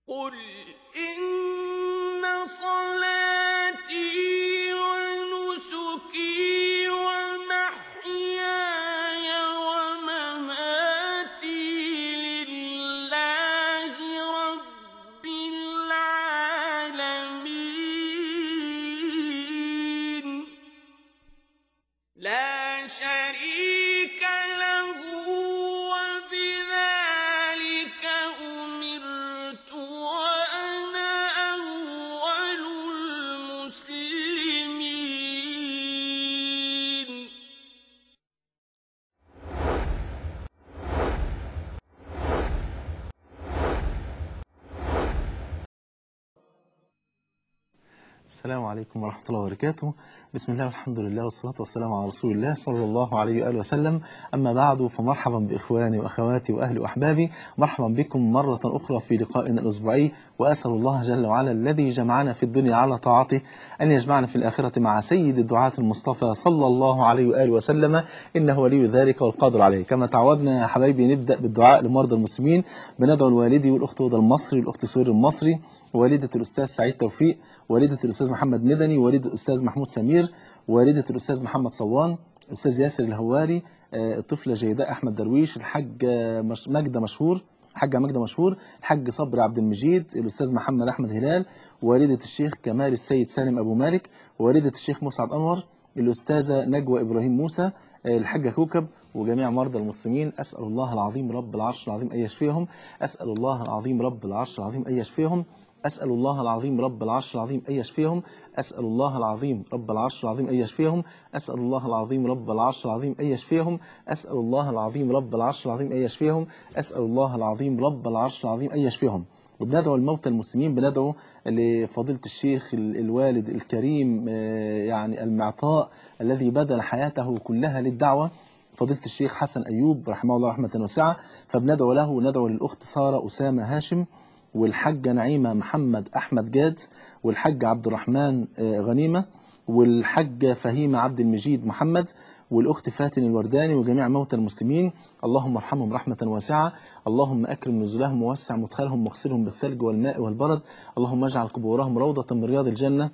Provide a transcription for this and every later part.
قل إن صلاتي ونسكي ومحياي ومماتي لله رب العالمين لا شريك له وبذلك أمرت وأنا أول المسلمين السلام عليكم ورحمة الله وبركاته بسم الله والحمد لله والصلاة والسلام على رسول الله صلى الله عليه وآله وسلم أما بعد فمرحبا بإخواني وأخواتي وأهلي وأحبابي مرحبا بكم مرة أخرى في لقائنا الأسبوعي وأسأل الله جل وعلا الذي جمعنا في الدنيا على طاعته أن يجمعنا في الآخرة مع سيد الدعاة المصطفى صلى الله عليه وآله وسلم إنه ولي ذلك والقادر عليه كما تعودنا يا حبايبي نبدأ بالدعاء لمرضى المسلمين بندعو الوالدي والأخت هدى المصري والأخت سهير المصري والدة الأستاذ سعيد توفيق والدة الأستاذ محمد مدني والدة الأستاذ محمود سمير والدة الأستاذ محمد صوان الأستاذ ياسر الهواري آه، الطفلة جيداء أحمد درويش الحاج آه، مش- ماجدة مشهور الحاجة ماجدة مشهور الحاج صبري عبد المجيد الأستاذ محمد أحمد هلال والدة الشيخ كمال السيد سالم أبو مالك والدة الشيخ مسعد أنور الأستاذة نجوى إبراهيم موسى آه، الحاجة كوكب وجميع مرضى المسلمين أسأل الله العظيم رب العرش العظيم أن يشفيهم أسأل الله العظيم رب العرش العظيم أن يشفيهم أسأل الله العظيم رب العرش العظيم أن يشفيهم أسأل الله العظيم رب العرش العظيم أن يشفيهم أسأل الله العظيم رب العرش العظيم أن يشفيهم أسأل الله العظيم رب العرش العظيم أن يشفيهم أسأل الله العظيم رب العرش العظيم أن يشفيهم وبندعو الموتى المسلمين بندعو لفضيلة الشيخ ال- الوالد الكريم آه، يعني المعطاء الذي بذل حياته كلها للدعوة فضيلة الشيخ حسن أيوب رحمه الله رحمة واسعة فبندعو له وندعو للأخت سارة أسامة هاشم والحاجة نعيمة محمد أحمد جاد والحاج عبد الرحمن آه، غنيمة والحاجة فهيمة عبد المجيد محمد والأخت فاتن الورداني وجميع موتى المسلمين اللهم ارحمهم رحمة واسعة اللهم أكرم نزلهم ووسع مدخلهم واغسلهم بالثلج والماء والبرد اللهم اجعل قبورهم روضة من رياض الجنة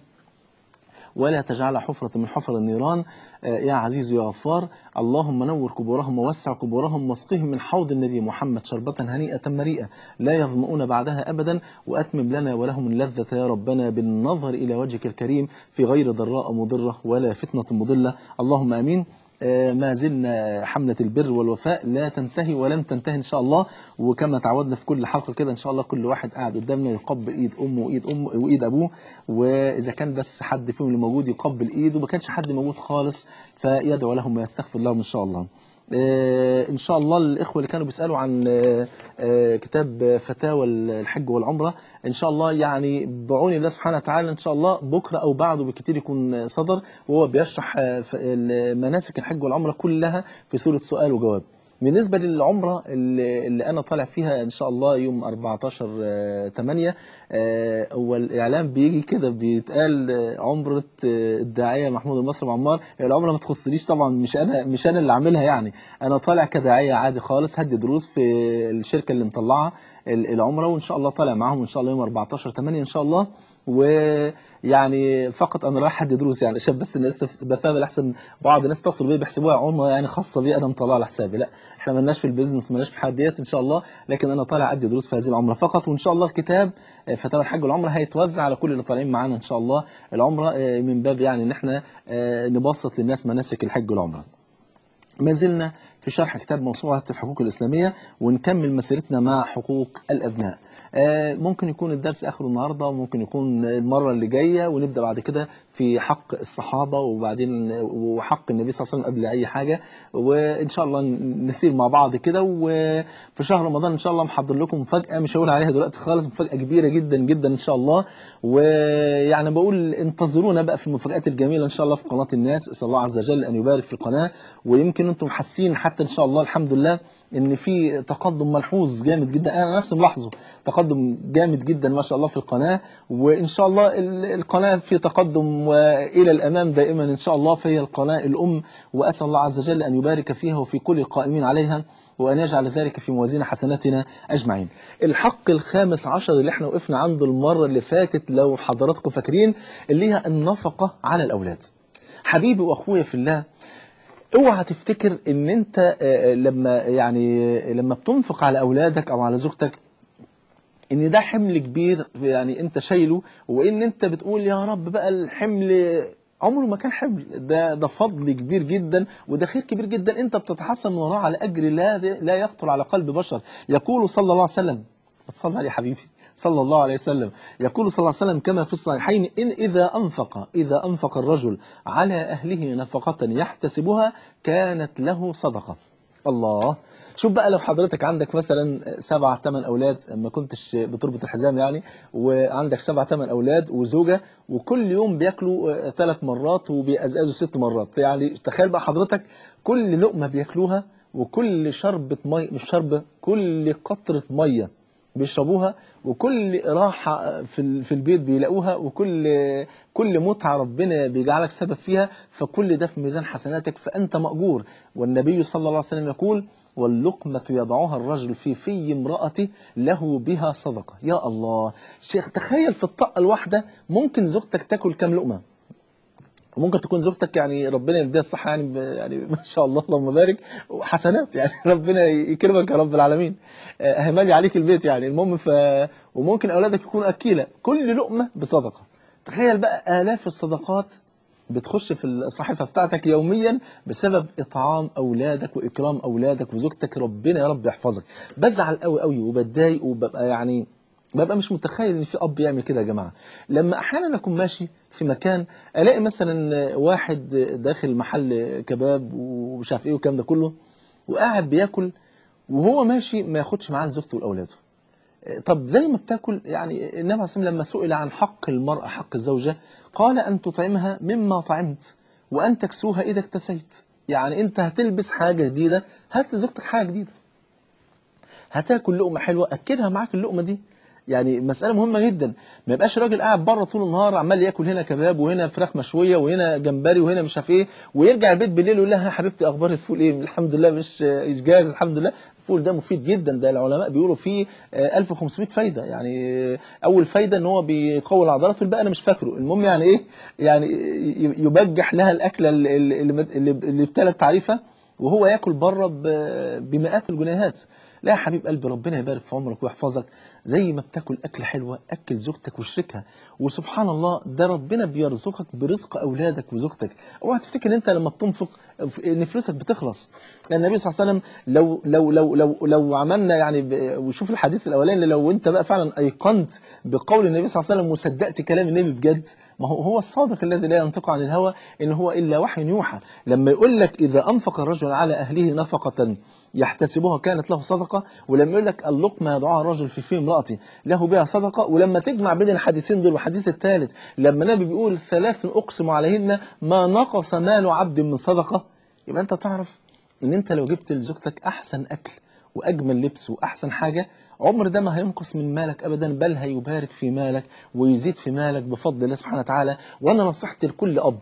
ولا تجعل حفرة من حفر النيران آه، يا عزيز يا غفار اللهم نور قبورهم ووسع قبورهم واسقهم من حوض النبي محمد شربة هنيئة مريئة لا يظمؤون بعدها أبدا وأتمم لنا ولهم اللذة يا ربنا بالنظر إلى وجهك الكريم في غير ضراء مضرة ولا فتنة مضلة اللهم آمين آه، ما زلنا حملة البر والوفاء لا تنتهي ولن تنتهي إن شاء الله وكما تعودنا في كل حلقة كده إن شاء الله كل واحد قاعد قدامنا يقبل إيد أمه وإيد أمه وإيد أبوه وإذا كان بس حد فيهم اللي موجود يقبل إيده وما كانش حد موجود خالص فيدعو لهم ويستغفر لهم إن شاء الله آه، ان شاء الله الاخوه اللي كانوا بيسالوا عن آه، آه، كتاب فتاوى الحج والعمره ان شاء الله يعني بعون الله سبحانه وتعالى ان شاء الله بكره او بعده بكتير يكون صدر وهو بيشرح آه، ف- ال- مناسك الحج والعمره كلها في سوره سؤال وجواب بالنسبة للعمرة اللي, اللي أنا طالع فيها إن شاء الله يوم 14 آه، 8 آه، هو الإعلام بيجي كده بيتقال آه، عمرة آه، الداعية محمود المصري معمار هي العمرة ما تخصنيش طبعا مش أنا مش أنا اللي عاملها يعني أنا طالع كداعية عادي خالص هدي دروس في الشركة اللي مطلعة ال- العمرة وإن شاء الله طالع معاهم إن شاء الله يوم 14 8 إن شاء الله ويعني فقط انا رايح ادي دروس يعني عشان بس الناس تبقى فاهمه احسن بعض الناس تصل بيا بيحسبوها عمره يعني خاصه بي انا مطلع على حسابي لا احنا مالناش في البيزنس مالناش في الحاجات ديت ان شاء الله لكن انا طالع ادي دروس في هذه العمره فقط وان شاء الله الكتاب آه، فتاوى الحج والعمره هيتوزع على كل اللي طالعين معانا ان شاء الله العمره آه، من باب يعني ان احنا آه، نبسط للناس مناسك الحج والعمره ما زلنا في شرح كتاب موسوعة الحقوق الإسلامية ونكمل مسيرتنا مع حقوق الأبناء آه، ممكن يكون الدرس آخره النهاردة وممكن يكون المرة اللي جاية ونبدأ بعد كده في حق الصحابة وبعدين وحق النبي صلى الله عليه وسلم قبل أي حاجة وإن شاء الله نسير مع بعض كده وفي شهر رمضان إن شاء الله محضر لكم مفاجأة مش هقول عليها دلوقتي خالص مفاجأة كبيرة جدا جدا إن شاء الله ويعني بقول انتظرونا بقى في المفاجآت الجميلة إن شاء الله في قناة الناس أسأل الله عز وجل أن يبارك في القناة ويمكن أنتم حاسين حتى إن شاء الله الحمد لله إن في تقدم ملحوظ جامد جدا أنا نفسي ملاحظه تقدم جامد جدا ما شاء الله في القناة وإن شاء الله ال- القناة في تقدم وإلى الأمام دائما إن شاء الله فهي القناة الأم وأسأل الله عز وجل أن يبارك فيها وفي كل القائمين عليها وأن يجعل ذلك في موازين حسناتنا أجمعين الحق الخامس عشر اللي احنا وقفنا عنده المرة اللي فاتت لو حضراتكم فاكرين اللي هي النفقة على الأولاد حبيبي وأخويا في الله اوعى تفتكر ان انت آه، لما يعني لما بتنفق على اولادك او على زوجتك ان ده حمل كبير يعني انت شايله وان انت بتقول يا رب بقى الحمل عمره ما كان حمل ده ده فضل كبير جدا وده خير كبير جدا انت بتتحصل من وراه على اجر لا لا يخطر على قلب بشر يقول صلى الله عليه وسلم بتصلي عليه يا حبيبي صلى الله عليه وسلم يقول صلى الله عليه وسلم كما في الصحيحين إن إذا أنفق إذا أنفق الرجل على أهله نفقة يحتسبها كانت له صدقة الله شوف بقى لو حضرتك عندك مثلا سبع ثمان اولاد ما كنتش بتربط الحزام يعني وعندك سبع ثمان اولاد وزوجه وكل يوم بياكلوا ثلاث مرات وبيأزأزوا ست مرات يعني تخيل بقى حضرتك كل لقمه بياكلوها وكل شربة مي مش شربة كل قطرة مية بيشربوها وكل راحة في ال- في البيت بيلاقوها وكل كل متعة ربنا بيجعلك سبب فيها فكل ده في ميزان حسناتك فأنت مأجور والنبي صلى الله عليه وسلم يقول واللقمة يضعها الرجل في في امرأته له بها صدقة يا الله شيخ تخيل في الطاقة الواحدة ممكن زوجتك تاكل كام لقمة وممكن تكون زوجتك يعني ربنا يديها الصحة يعني ب- يعني ما شاء الله اللهم بارك وحسنات يعني ربنا يكرمك يا رب العالمين آه، همالي عليك البيت يعني المهم ف وممكن أولادك يكونوا أكيلة كل لقمة بصدقة تخيل بقى آلاف الصدقات بتخش في الصحيفة بتاعتك يوميا بسبب إطعام أولادك وإكرام أولادك وزوجتك ربنا يا رب يحفظك بزعل قوي قوي وبتضايق وببقى يعني ببقى مش متخيل ان في اب يعمل كده يا جماعه لما احيانا اكون ماشي في مكان الاقي مثلا واحد داخل محل كباب ومش عارف ايه والكلام ده كله وقاعد بياكل وهو ماشي ما ياخدش معاه زوجته واولاده طب زي ما بتاكل يعني النبي عليه الصلاه والسلام لما سئل عن حق المرأة حق الزوجة قال أن تطعمها مما طعمت وأن تكسوها إذا اكتسيت يعني أنت هتلبس حاجة جديدة هات لزوجتك حاجة جديدة هتاكل لقمة حلوة أكلها معاك اللقمة دي يعني مسألة مهمة جدا ما يبقاش راجل قاعد بره طول النهار عمال ياكل هنا كباب وهنا فراخ مشوية وهنا جمبري وهنا مش عارف ايه ويرجع البيت بالليل يقول لها يا حبيبتي اخبار الفول ايه الحمد لله مش مش جاهز الحمد لله الفول ده مفيد جدا ده العلماء بيقولوا فيه آه، 1500 فايدة يعني آه، اول فايدة ان هو بيقوي العضلات والباقي انا مش فاكره المهم يعني ايه يعني ي- يبجح لها الاكلة اللي اللي اللي, اللي ابتلت تعريفها وهو ياكل بره ب- بمئات الجنيهات لا يا حبيب قلبي ربنا يبارك في عمرك ويحفظك زي ما بتاكل أكل حلوة أكل زوجتك واشركها وسبحان الله ده ربنا بيرزقك برزق أولادك وزوجتك اوعى تفتكر إن أنت لما بتنفق إن فلوسك بتخلص لأن النبي صلى الله عليه وسلم لو لو لو لو لو عملنا يعني ب- وشوف الحديث الأولاني لو أنت بقى فعلا أيقنت بقول النبي صلى الله عليه وسلم وصدقت كلام النبي بجد ما هو هو الصادق الذي لا ينطق عن الهوى إن هو إلا وحي يوحى لما يقول لك إذا أنفق الرجل على أهله نفقة يحتسبها كانت له صدقة ولما يقول لك اللقمة يدعوها الرجل في في امرأته له بها صدقة ولما تجمع بين الحديثين دول والحديث الثالث لما النبي بيقول ثلاث أقسم عليهن ما نقص مال عبد من صدقة يبقى أنت تعرف إن أنت لو جبت لزوجتك أحسن أكل وأجمل لبس وأحسن حاجة عمر ده ما هينقص من مالك أبدا بل هيبارك في مالك ويزيد في مالك بفضل الله سبحانه وتعالى وأنا نصيحتي لكل أب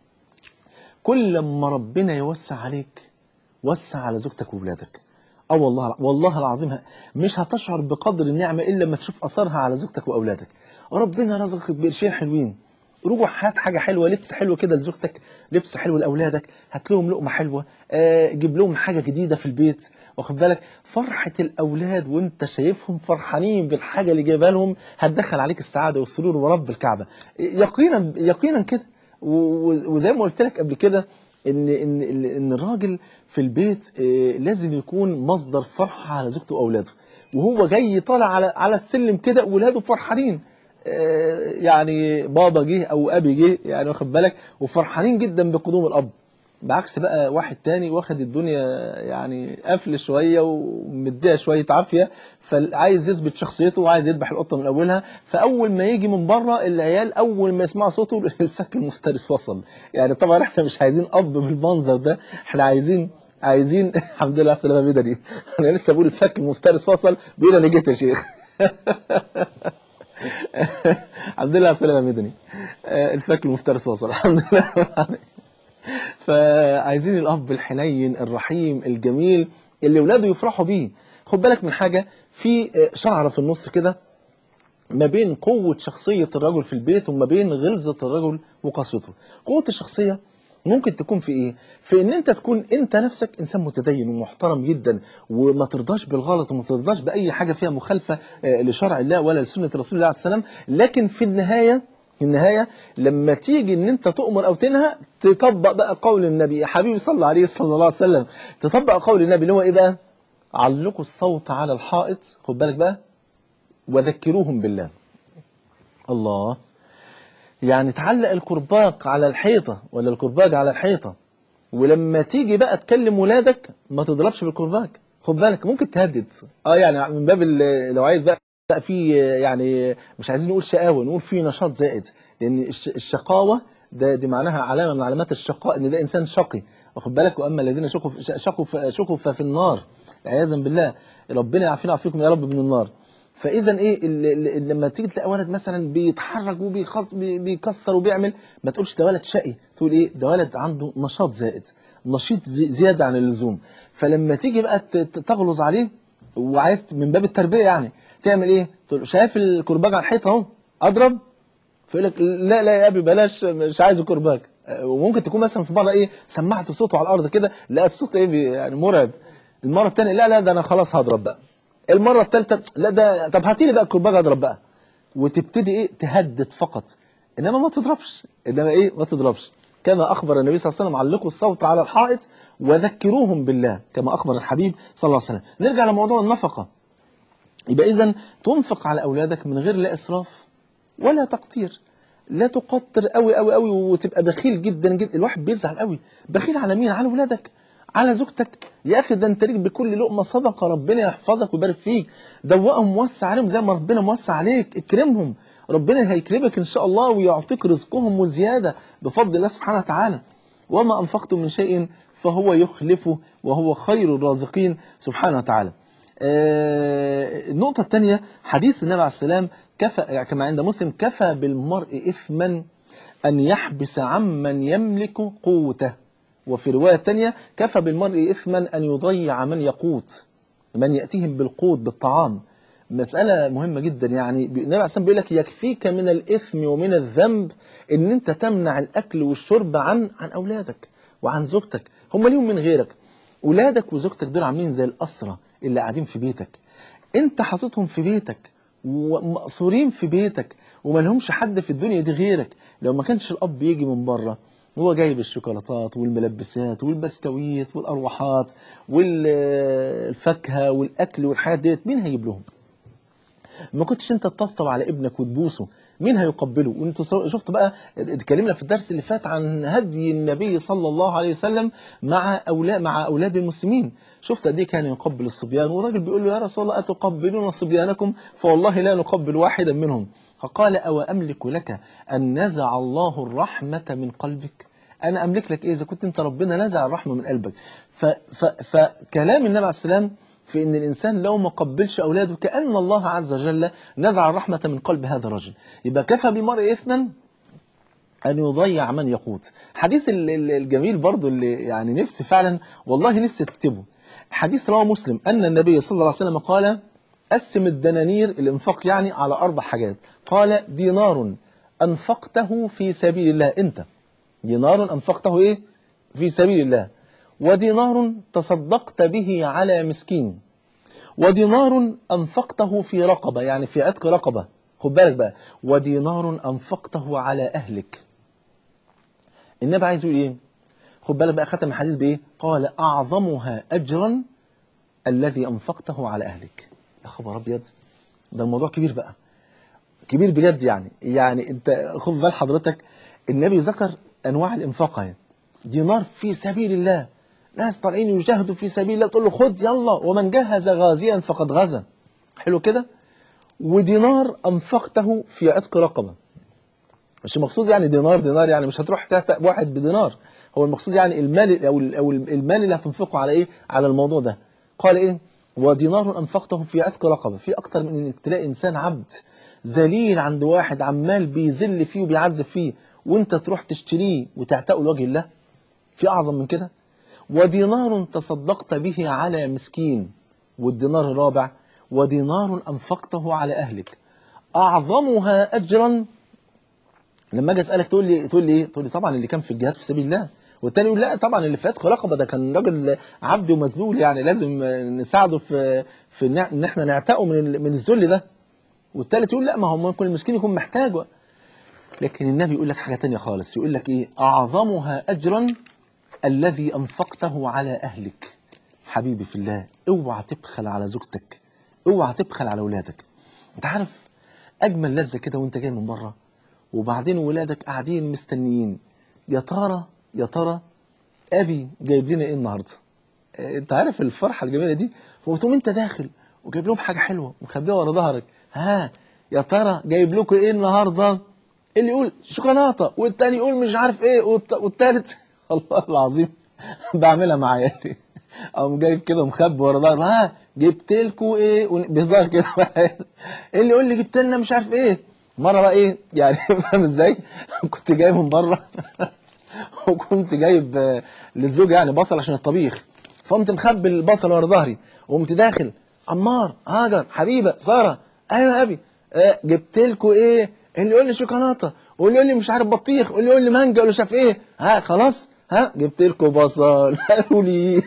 كل ما ربنا يوسع عليك وسع على زوجتك وولادك اه والله والله العظيم ه- مش هتشعر بقدر النعمه الا لما تشوف اثرها على زوجتك واولادك ربنا رزقك بقرشين حلوين روح هات حاجه حلوه لبس حلو كده لزوجتك لبس حلو لاولادك هات لهم لقمه حلوه آه جيب لهم حاجه جديده في البيت واخد بالك فرحه الاولاد وانت شايفهم فرحانين بالحاجه اللي جايبها لهم هتدخل عليك السعاده والسرور ورب الكعبه يقينا يقينا كده و- و- وزي ما قلت لك قبل كده ان ان ان الراجل في البيت آه، لازم يكون مصدر فرحه على زوجته واولاده وهو جاي طالع على على السلم كده ولاده فرحانين آه، يعني بابا جه او ابي جه يعني واخد بالك وفرحانين جدا بقدوم الاب بعكس بقى واحد تاني واخد الدنيا يعني قفل شويه ومديها شويه عافيه فعايز يثبت شخصيته وعايز يذبح القطه من اولها فاول ما يجي من بره العيال اول ما يسمعوا صوته الفك المفترس وصل يعني طبعا احنا مش عايزين اب بالمنظر ده احنا عايزين عايزين الحمد لله على السلامه بدري انا لسه بقول الفك المفترس فصل بيقول انا جيت يا شيخ الحمد لله على السلامه مدني آه، الفك المفترس وصل الحمد لله فعايزين الاب الحنين الرحيم الجميل اللي ولاده يفرحوا بيه خد بالك من حاجه في آه، شعره في النص كده ما بين قوة شخصية الرجل في البيت وما بين غلظة الرجل وقسوته قوة الشخصية ممكن تكون في ايه في ان انت تكون انت نفسك انسان متدين ومحترم جدا وما ترضاش بالغلط وما ترضاش باي حاجه فيها مخالفه آه، لشرع الله ولا لسنه رسول الله عليه السلام لكن في النهايه في النهايه لما تيجي ان انت تؤمر او تنهى تطبق بقى قول النبي يا حبيبي صلى عليه صلى الله عليه وسلم تطبق قول النبي اللي هو ايه بقى علقوا الصوت على الحائط خد بالك بقى وذكروهم بالله الله يعني تعلق الكرباج على الحيطة ولا الكرباج على الحيطة ولما تيجي بقى تكلم ولادك ما تضربش بالكرباج خد بالك ممكن تهدد اه يعني من باب ال- لو عايز بقى بقى في يعني مش عايزين نقول شقاوة نقول في نشاط زائد لأن الش- الشقاوة ده دي معناها علامة من علامات الشقاء إن ده إنسان شقي واخد بالك وأما الذين شقوا شقوا شقوا ففي النار عياذا بالله ربنا يعافينا ويعافيكم يا رب من النار فاذا ايه ال- ال- ال- لما تيجي تلاقي ولد مثلا بيتحرك وبيخص بي- بيكسر وبيعمل ما تقولش ده ولد شقي تقول ايه ده ولد عنده نشاط زائد نشيط زي- زياده عن اللزوم فلما تيجي بقى ت- ت- تغلظ عليه وعايز ت- من باب التربيه يعني تعمل ايه تقول له شايف الكرباج على الحيطه اهو اضرب فيقول لك لا لا يا ابي بلاش مش عايز كرباج آه، وممكن تكون مثلا في مره ايه سمعت صوته على الارض كده لا الصوت ايه بي- يعني مرعب المره الثانيه لا لا ده انا خلاص هضرب بقى المره الثالثه لا ده طب هاتي لي بقى الكرباج اضرب بقى وتبتدي ايه تهدد فقط انما ما تضربش انما ايه ما تضربش كما اخبر النبي صلى الله عليه وسلم علقوا الصوت على الحائط وذكروهم بالله كما اخبر الحبيب صلى الله عليه وسلم نرجع لموضوع النفقه يبقى اذا تنفق على اولادك من غير لا اسراف ولا تقتير لا تقطر قوي قوي قوي وتبقى بخيل جدا جدا الواحد بيزعل قوي بخيل على مين على ولادك على زوجتك يا اخي ده انت ليك بكل لقمه صدقه ربنا يحفظك ويبارك فيك دوقهم موسع عليهم زي ما ربنا موسع عليك اكرمهم ربنا هيكرمك ان شاء الله ويعطيك رزقهم وزياده بفضل الله سبحانه وتعالى وما انفقتم من شيء فهو يخلفه وهو خير الرازقين سبحانه وتعالى آه، النقطة الثانية حديث النبي عليه السلام كفى يعني كما عند مسلم كفى بالمرء إثما أن يحبس عمن يملك قوته وفي رواية تانية كفى بالمرء إثما أن يضيع من يقوت من يأتيهم بالقوت بالطعام مسألة مهمة جدا يعني النبي عليه السلام بيقول لك يكفيك من الإثم ومن الذنب إن أنت تمنع الأكل والشرب عن عن أولادك وعن زوجتك هم ليهم من غيرك ولادك وزوجتك دول عاملين زي الأسرة اللي قاعدين في بيتك انت حاططهم في بيتك ومقصورين في بيتك وما لهمش حد في الدنيا دي غيرك لو ما كانش الاب يجي من بره هو جايب الشوكولاتات والملبسات والبسكويت والأروحات والفاكهة والأكل والحاجات ديت مين هيجيب لهم؟ ما كنتش انت تطبطب على ابنك وتبوسه مين هيقبله وانت شفت بقى اتكلمنا في الدرس اللي فات عن هدي النبي صلى الله عليه وسلم مع اولاد مع اولاد المسلمين شفت قد ايه كان يقبل الصبيان والراجل بيقول له يا رسول الله اتقبلون صبيانكم فوالله لا نقبل واحدا منهم فقال او املك لك ان نزع الله الرحمه من قلبك انا املك لك ايه اذا كنت انت ربنا نزع الرحمه من قلبك ف ف فكلام النبي عليه السلام في ان الانسان لو ما قبلش اولاده كان الله عز وجل نزع الرحمه من قلب هذا الرجل يبقى كفى بالمرء اثما أن يضيع من يقوت حديث ال- ال- الجميل برضو اللي يعني نفسي فعلا والله نفسي تكتبه حديث رواه مسلم أن النبي صلى الله عليه وسلم قال قسم الدنانير الانفاق يعني على أربع حاجات قال دينار أنفقته في سبيل الله أنت دينار أنفقته إيه في سبيل الله ودينار تصدقت به على مسكين ودينار أنفقته في رقبة يعني في عتق رقبة خد بالك بقى ودينار أنفقته على أهلك النبي عايز يقول إيه خد بالك بقى ختم الحديث بإيه قال أعظمها أجرا الذي أنفقته على أهلك يا خبر أبيض ده الموضوع كبير بقى كبير بجد يعني يعني انت خد بال حضرتك النبي ذكر انواع الانفاق اهي دينار في سبيل الله ناس طالعين يجاهدوا في سبيل الله تقول له خد يلا ومن جهز غازيا فقد غزا حلو كده ودينار انفقته في عتق رقبه مش المقصود يعني دينار دينار يعني مش هتروح تحت واحد بدينار هو المقصود يعني المال او ال- او المال اللي هتنفقه على ايه على الموضوع ده قال ايه ودينار انفقته في عتق رقبه في اكتر من انك تلاقي انسان عبد ذليل عند واحد عمال بيذل فيه وبيعذب فيه وانت تروح تشتريه وتعتقه لوجه الله في اعظم من كده ودينار تصدقت به على مسكين والدينار الرابع ودينار أنفقته على أهلك أعظمها أجرا لما اجي اسالك تقول لي تقول لي ايه؟ تقول لي طبعا اللي كان في الجهاد في سبيل الله والتاني يقول لا طبعا اللي في عتق رقبه ده كان راجل عبد ومذلول يعني لازم نساعده في في ان إن احنا نعتقه من ال- من الذل ده والتالت يقول لا ما هو ممكن المسكين يكون محتاج لكن النبي يقول لك حاجه تانية خالص يقول لك ايه اعظمها اجرا الذي انفقته على اهلك حبيبي في الله اوعى تبخل على زوجتك اوعى تبخل على اولادك انت عارف اجمل لذه كده وانت جاي من بره وبعدين ولادك قاعدين مستنيين يا ترى يا ترى ابي جايب لنا ايه النهارده آه، انت عارف الفرحه الجميله دي وتقوم انت داخل وجايب لهم حاجه حلوه ومخبيها ورا ظهرك ها يا ترى جايب لكم ايه النهارده اللي يقول شوكولاته والتاني يقول مش عارف ايه والت- والتالت والله العظيم بعملها مع عيالي اقوم جايب كده مخبي ورا ظهري ها جبت لكم ايه ون- بيظهر كده مع عيالي. اللي يقول لي جبت لنا مش عارف ايه مره بقى ايه يعني فاهم ازاي كنت جاي من بره وكنت جايب آه، للزوج يعني بصل عشان الطبيخ فقمت مخبي البصل ورا ظهري وقمت داخل عمار هاجر حبيبه ساره ايوه يا ابي آه جبت لكم ايه اللي يقول لي شوكولاته واللي يقول لي مش عارف بطيخ واللي يقول لي مانجا واللي شاف ايه ها خلاص ها جبت لكم بصل قالوا لي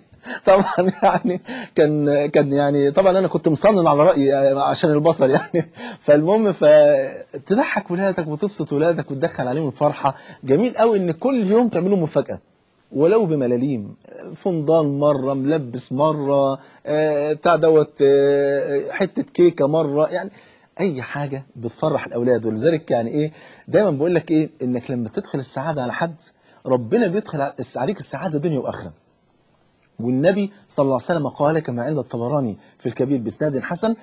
طبعا يعني كان كان يعني طبعا انا كنت مصنن على رايي عشان البصل يعني فالمهم فتضحك ولادك وتبسط ولادك وتدخل عليهم الفرحه جميل قوي ان كل يوم تعملوا مفاجاه ولو بملاليم فندان مرة ملبس مرة آه، بتاع دوت آه، حتة كيكة مرة يعني أي حاجة بتفرح الأولاد ولذلك يعني إيه دايما بقول لك إيه إنك لما تدخل السعادة على حد ربنا بيدخل عليك السعادة دنيا وآخرة والنبي صلى الله عليه وسلم قال كما عند الطبراني في الكبير بإسناد حسن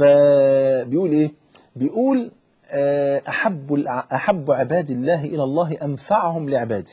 فبيقول إيه؟ بيقول آه، أحب الع- أحب عباد الله إلى الله أنفعهم لعباده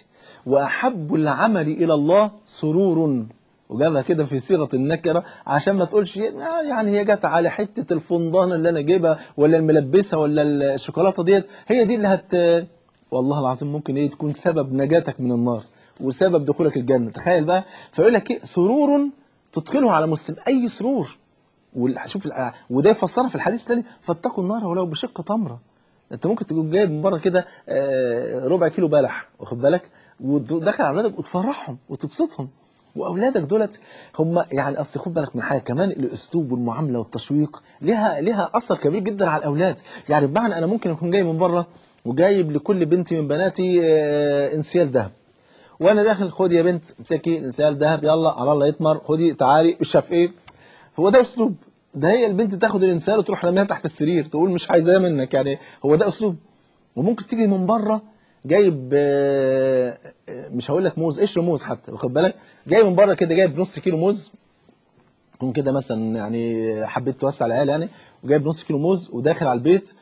وأحب العمل إلى الله سرور وجابها كده في صيغة النكرة عشان ما تقولش آه، يعني هي جت على حتة الفندانة اللي أنا جايبها ولا الملبسة ولا الشوكولاتة ديت هي دي اللي هت والله العظيم ممكن إيه تكون سبب نجاتك من النار وسبب دخولك الجنة تخيل بقى فيقول لك إيه سرور تدخله على مسلم أي سرور وال- شوف الع- وده يفسرها في الحديث الثاني فاتقوا النار ولو بشق تمره انت ممكن تكون جايب من بره كده آه، ربع كيلو بلح واخد بالك ودخل على اولادك وتفرحهم وتبسطهم واولادك دولت هم يعني اصل خد بالك من حاجه كمان الاسلوب والمعامله والتشويق لها لها اثر كبير جدا على الاولاد يعني بمعنى انا ممكن اكون جاي من بره وجايب لكل بنت من بناتي آه، انسيال ذهب وانا داخل خد يا بنت امسكي انسيال ذهب يلا على الله يطمر خدي تعالي مش عارف ايه هو ده اسلوب ده هي البنت تاخد الانسان وتروح رميها تحت السرير تقول مش عايزاه منك يعني هو ده اسلوب وممكن تيجي من بره جايب آه، آه، مش هقول لك موز قشر موز حتى واخد بالك جاي من بره كده جايب نص كيلو موز يكون كده مثلا يعني حبيت توسع العيال يعني وجايب نص كيلو موز وداخل على البيت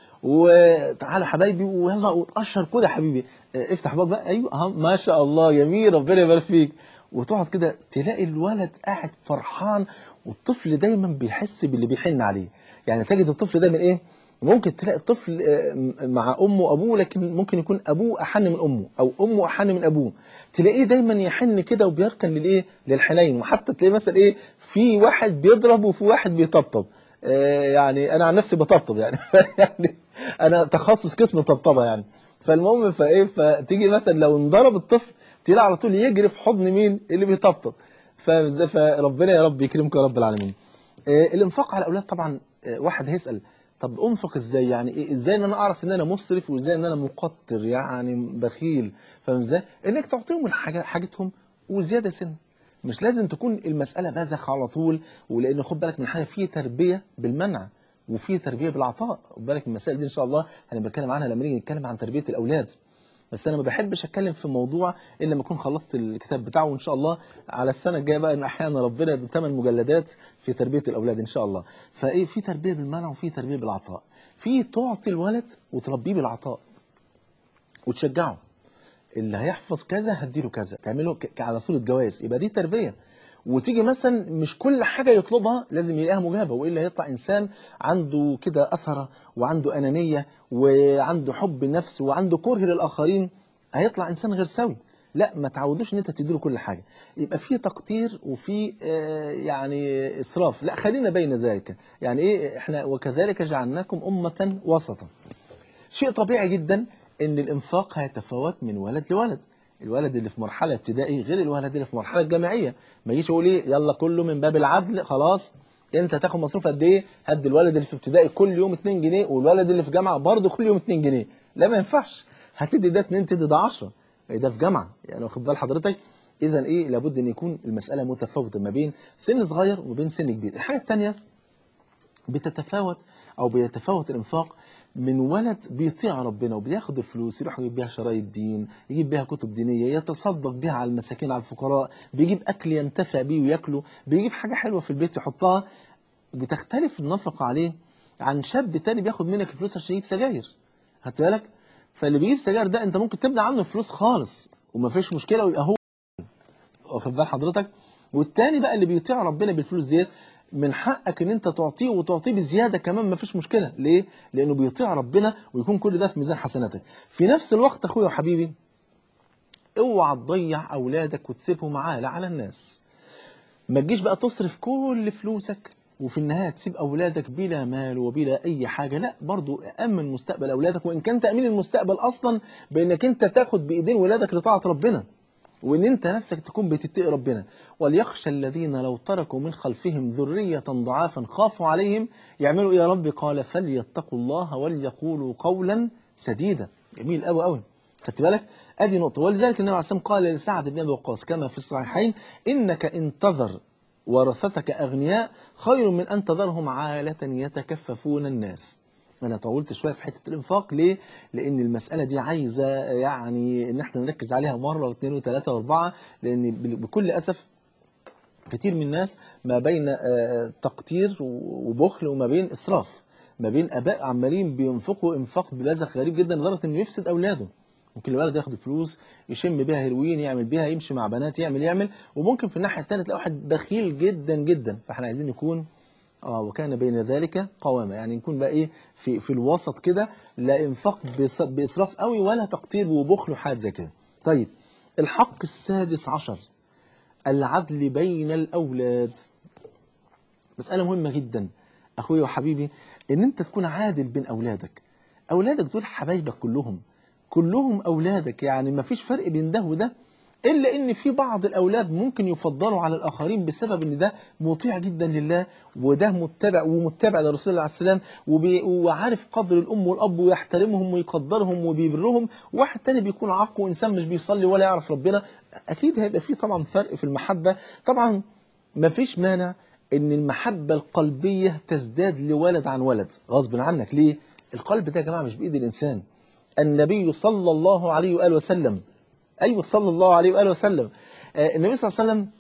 وتعالى حبايبي ويلا وتقشر كل يا حبيبي اه، افتح بقى بقى ايوه اه ما شاء الله جميل ربنا يبارك فيك وتقعد كده تلاقي الولد قاعد فرحان والطفل دايما بيحس باللي بيحن عليه يعني تجد الطفل دايما ايه ممكن تلاقي الطفل آه، مع امه وابوه لكن ممكن يكون ابوه احن من امه او امه احن من ابوه تلاقيه دايما يحن كده وبيركن للايه للحنين وحتى تلاقيه مثلا ايه في واحد بيضرب وفي واحد بيطبطب آه، يعني انا عن نفسي بطبطب يعني يعني انا تخصص قسم طبطبه يعني فالمهم فايه فتيجي مثلا لو انضرب الطفل تلاقي على طول يجري في حضن مين اللي بيطبطب فاهم ازاي فربنا يا رب يكرمكم يا رب العالمين آه، الانفاق على الاولاد طبعا آه، واحد هيسال طب انفق ازاي يعني إيه ازاي ان انا اعرف ان انا مسرف وازاي ان انا مقتر يعني بخيل فاهم ازاي انك تعطيهم الحاجه حاجتهم وزياده سن مش لازم تكون المساله بذخ على طول ولان خد بالك من حاجه في تربيه بالمنع وفي تربيه بالعطاء خد بالك من المسائل دي ان شاء الله هنبقى نتكلم عنها لما نيجي نتكلم عن تربيه الاولاد بس انا ما بحبش اتكلم في موضوع الا لما اكون خلصت الكتاب بتاعه وان شاء الله على السنه الجايه بقى ان احيانا ربنا يدي ثمان مجلدات في تربيه الاولاد ان شاء الله فايه في تربيه بالمنع وفي تربيه بالعطاء في تعطي الولد وتربيه بالعطاء وتشجعه اللي هيحفظ كذا هديله كذا تعمله ك- ك- على صوره جواز يبقى دي تربيه وتيجي مثلا مش كل حاجه يطلبها لازم يلاقيها مجابه والا هيطلع انسان عنده كده اثره وعنده انانيه وعنده حب نفس وعنده كره للاخرين هيطلع انسان غير سوي لا ما تعودوش ان انت تديله كل حاجه يبقى في تقدير وفي آه، يعني اسراف لا خلينا بين ذلك يعني ايه احنا وكذلك جعلناكم امه وسطا شيء طبيعي جدا ان الانفاق هيتفاوت من ولد لولد الولد اللي في مرحله ابتدائي غير الولد اللي في مرحله جامعيه ما يجيش يقول ايه يلا كله من باب العدل خلاص انت تاخد مصروف قد ايه هد الولد اللي في ابتدائي كل يوم 2 جنيه والولد اللي في جامعه برضه كل يوم 2 جنيه لا ما ينفعش هتدي ده 2 تدي ده 10 ده في جامعه يعني واخد بال حضرتك اذا ايه لابد ان يكون المساله متفاوته ما بين سن صغير وما بين سن كبير الحاجه الثانيه بتتفاوت او بيتفاوت الانفاق من ولد بيطيع ربنا وبياخد الفلوس يروح يجيب بيها شرايط دين يجيب بيها كتب دينيه يتصدق بيها على المساكين على الفقراء بيجيب اكل ينتفع بيه وياكله بيجيب حاجه حلوه في البيت يحطها بتختلف النفقه عليه عن شاب تاني بياخد منك الفلوس عشان يجيب سجاير خدت بالك فاللي بيجيب سجاير ده انت ممكن تبني عنه فلوس خالص وما فيش مشكله ويبقى هو واخد بال حضرتك والتاني بقى اللي بيطيع ربنا بالفلوس ديت من حقك ان انت تعطيه وتعطيه بزياده كمان ما فيش مشكله ليه لانه بيطيع ربنا ويكون كل ده في ميزان حسناتك في نفس الوقت اخويا وحبيبي اوعى تضيع اولادك وتسيبهم عالة على الناس ما تجيش بقى تصرف كل فلوسك وفي النهايه تسيب اولادك بلا مال وبلا اي حاجه لا برضو امن مستقبل اولادك وان كان تامين المستقبل اصلا بانك انت تاخد بايدين ولادك لطاعه ربنا وان انت نفسك تكون بتتقي ربنا وليخشى الذين لو تركوا من خلفهم ذريه ضعافا خافوا عليهم يعملوا ايه يا رب قال فليتقوا الله وليقولوا قولا سديدا جميل قوي قوي خدت بالك ادي نقطه ولذلك النبي عليه الصلاه والسلام قال لسعد بن ابي وقاص كما في الصحيحين انك ان تذر ورثتك اغنياء خير من ان تذرهم عاله يتكففون الناس انا طولت شويه في حته الانفاق ليه لان المساله دي عايزه يعني ان احنا نركز عليها مره واثنين وثلاثه واربعه لان بكل اسف كتير من الناس ما بين آه، تقتير وبخل وما بين اسراف ما بين اباء عمالين بينفقوا انفاق ببذخ غريب جدا لدرجه انه يفسد اولاده ممكن الولد ياخد فلوس يشم بيها هيروين يعمل بيها يمشي مع بنات يعمل يعمل وممكن في الناحيه الثانيه تلاقي واحد بخيل جدا جدا فاحنا عايزين نكون اه وكان بين ذلك قوامه يعني نكون بقى ايه في في الوسط كده لا انفاق بص- باسراف قوي ولا تقتير وبخل وحاجات زي كده طيب الحق السادس عشر العدل بين الاولاد مساله مهمه جدا اخويا وحبيبي ان انت تكون عادل بين اولادك اولادك دول حبايبك كلهم كلهم اولادك يعني ما فيش فرق بين ده وده الا ان في بعض الاولاد ممكن يفضلوا على الاخرين بسبب ان ده مطيع جدا لله وده متبع ومتبع لرسول الله عليه السلام وبي- وعارف قدر الام والاب ويحترمهم ويقدرهم وبيبرهم واحد تاني بيكون عاق وانسان مش بيصلي ولا يعرف ربنا اكيد هيبقى في طبعا فرق في المحبه طبعا ما فيش مانع ان المحبه القلبيه تزداد لولد عن ولد غصب عنك ليه القلب ده يا جماعه مش بايد الانسان النبي صلى الله عليه واله وسلم ايوه صلى الله عليه واله وسلم آه، النبي صلى الله عليه وسلم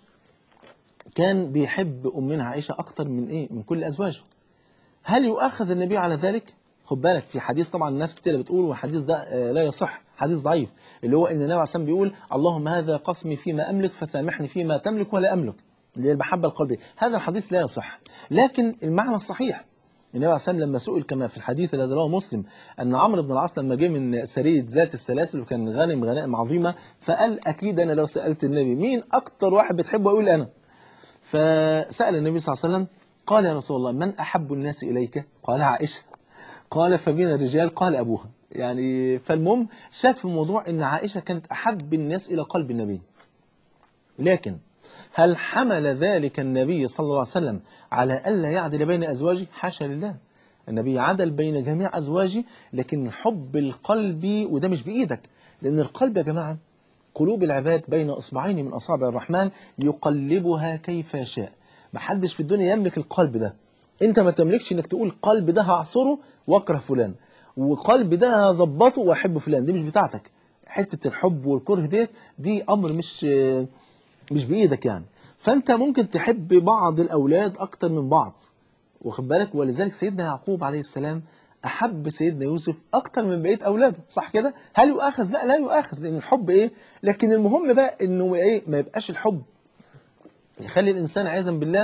كان بيحب امنا عائشه اكتر من ايه من كل ازواجه هل يؤاخذ النبي على ذلك خد بالك في حديث طبعا الناس كتير بتقول والحديث ده آه، لا يصح حديث ضعيف اللي هو ان النبي عليه الصلاه والسلام بيقول اللهم هذا قسمي فيما املك فسامحني فيما تملك ولا املك اللي هي المحبه القلبيه هذا الحديث لا يصح لكن المعنى صحيح النبي عليه الصلاه والسلام لما سئل كما في الحديث الذي رواه مسلم ان عمرو بن العاص لما جه من سريه ذات السلاسل وكان غانم غنائم عظيمه فقال اكيد انا لو سالت النبي مين اكتر واحد بتحبه يقول انا فسال النبي صلى الله عليه وسلم قال يا رسول الله من احب الناس اليك قال عائشه قال فمن الرجال قال ابوها يعني فالمهم شاك في الموضوع ان عائشه كانت احب الناس الى قلب النبي لكن هل حمل ذلك النبي صلى الله عليه وسلم على ألا يعدل بين أزواجه حاشا لله النبي عدل بين جميع أزواجه لكن حب القلب وده مش بإيدك لأن القلب يا جماعة قلوب العباد بين إصبعين من أصابع الرحمن يقلبها كيف يشاء محدش في الدنيا يملك القلب ده انت ما تملكش انك تقول قلب ده هعصره واكره فلان وقلب ده هظبطه واحب فلان دي مش بتاعتك حته الحب والكره ديت دي امر مش مش بايدك يعني فانت ممكن تحب بعض الاولاد اكتر من بعض واخد بالك ولذلك سيدنا يعقوب عليه السلام احب سيدنا يوسف اكتر من بقيه اولاده صح كده هل يؤاخذ لا لا يؤاخذ لان الحب ايه لكن المهم بقى انه ايه ما يبقاش الحب يخلي الانسان عياذا بالله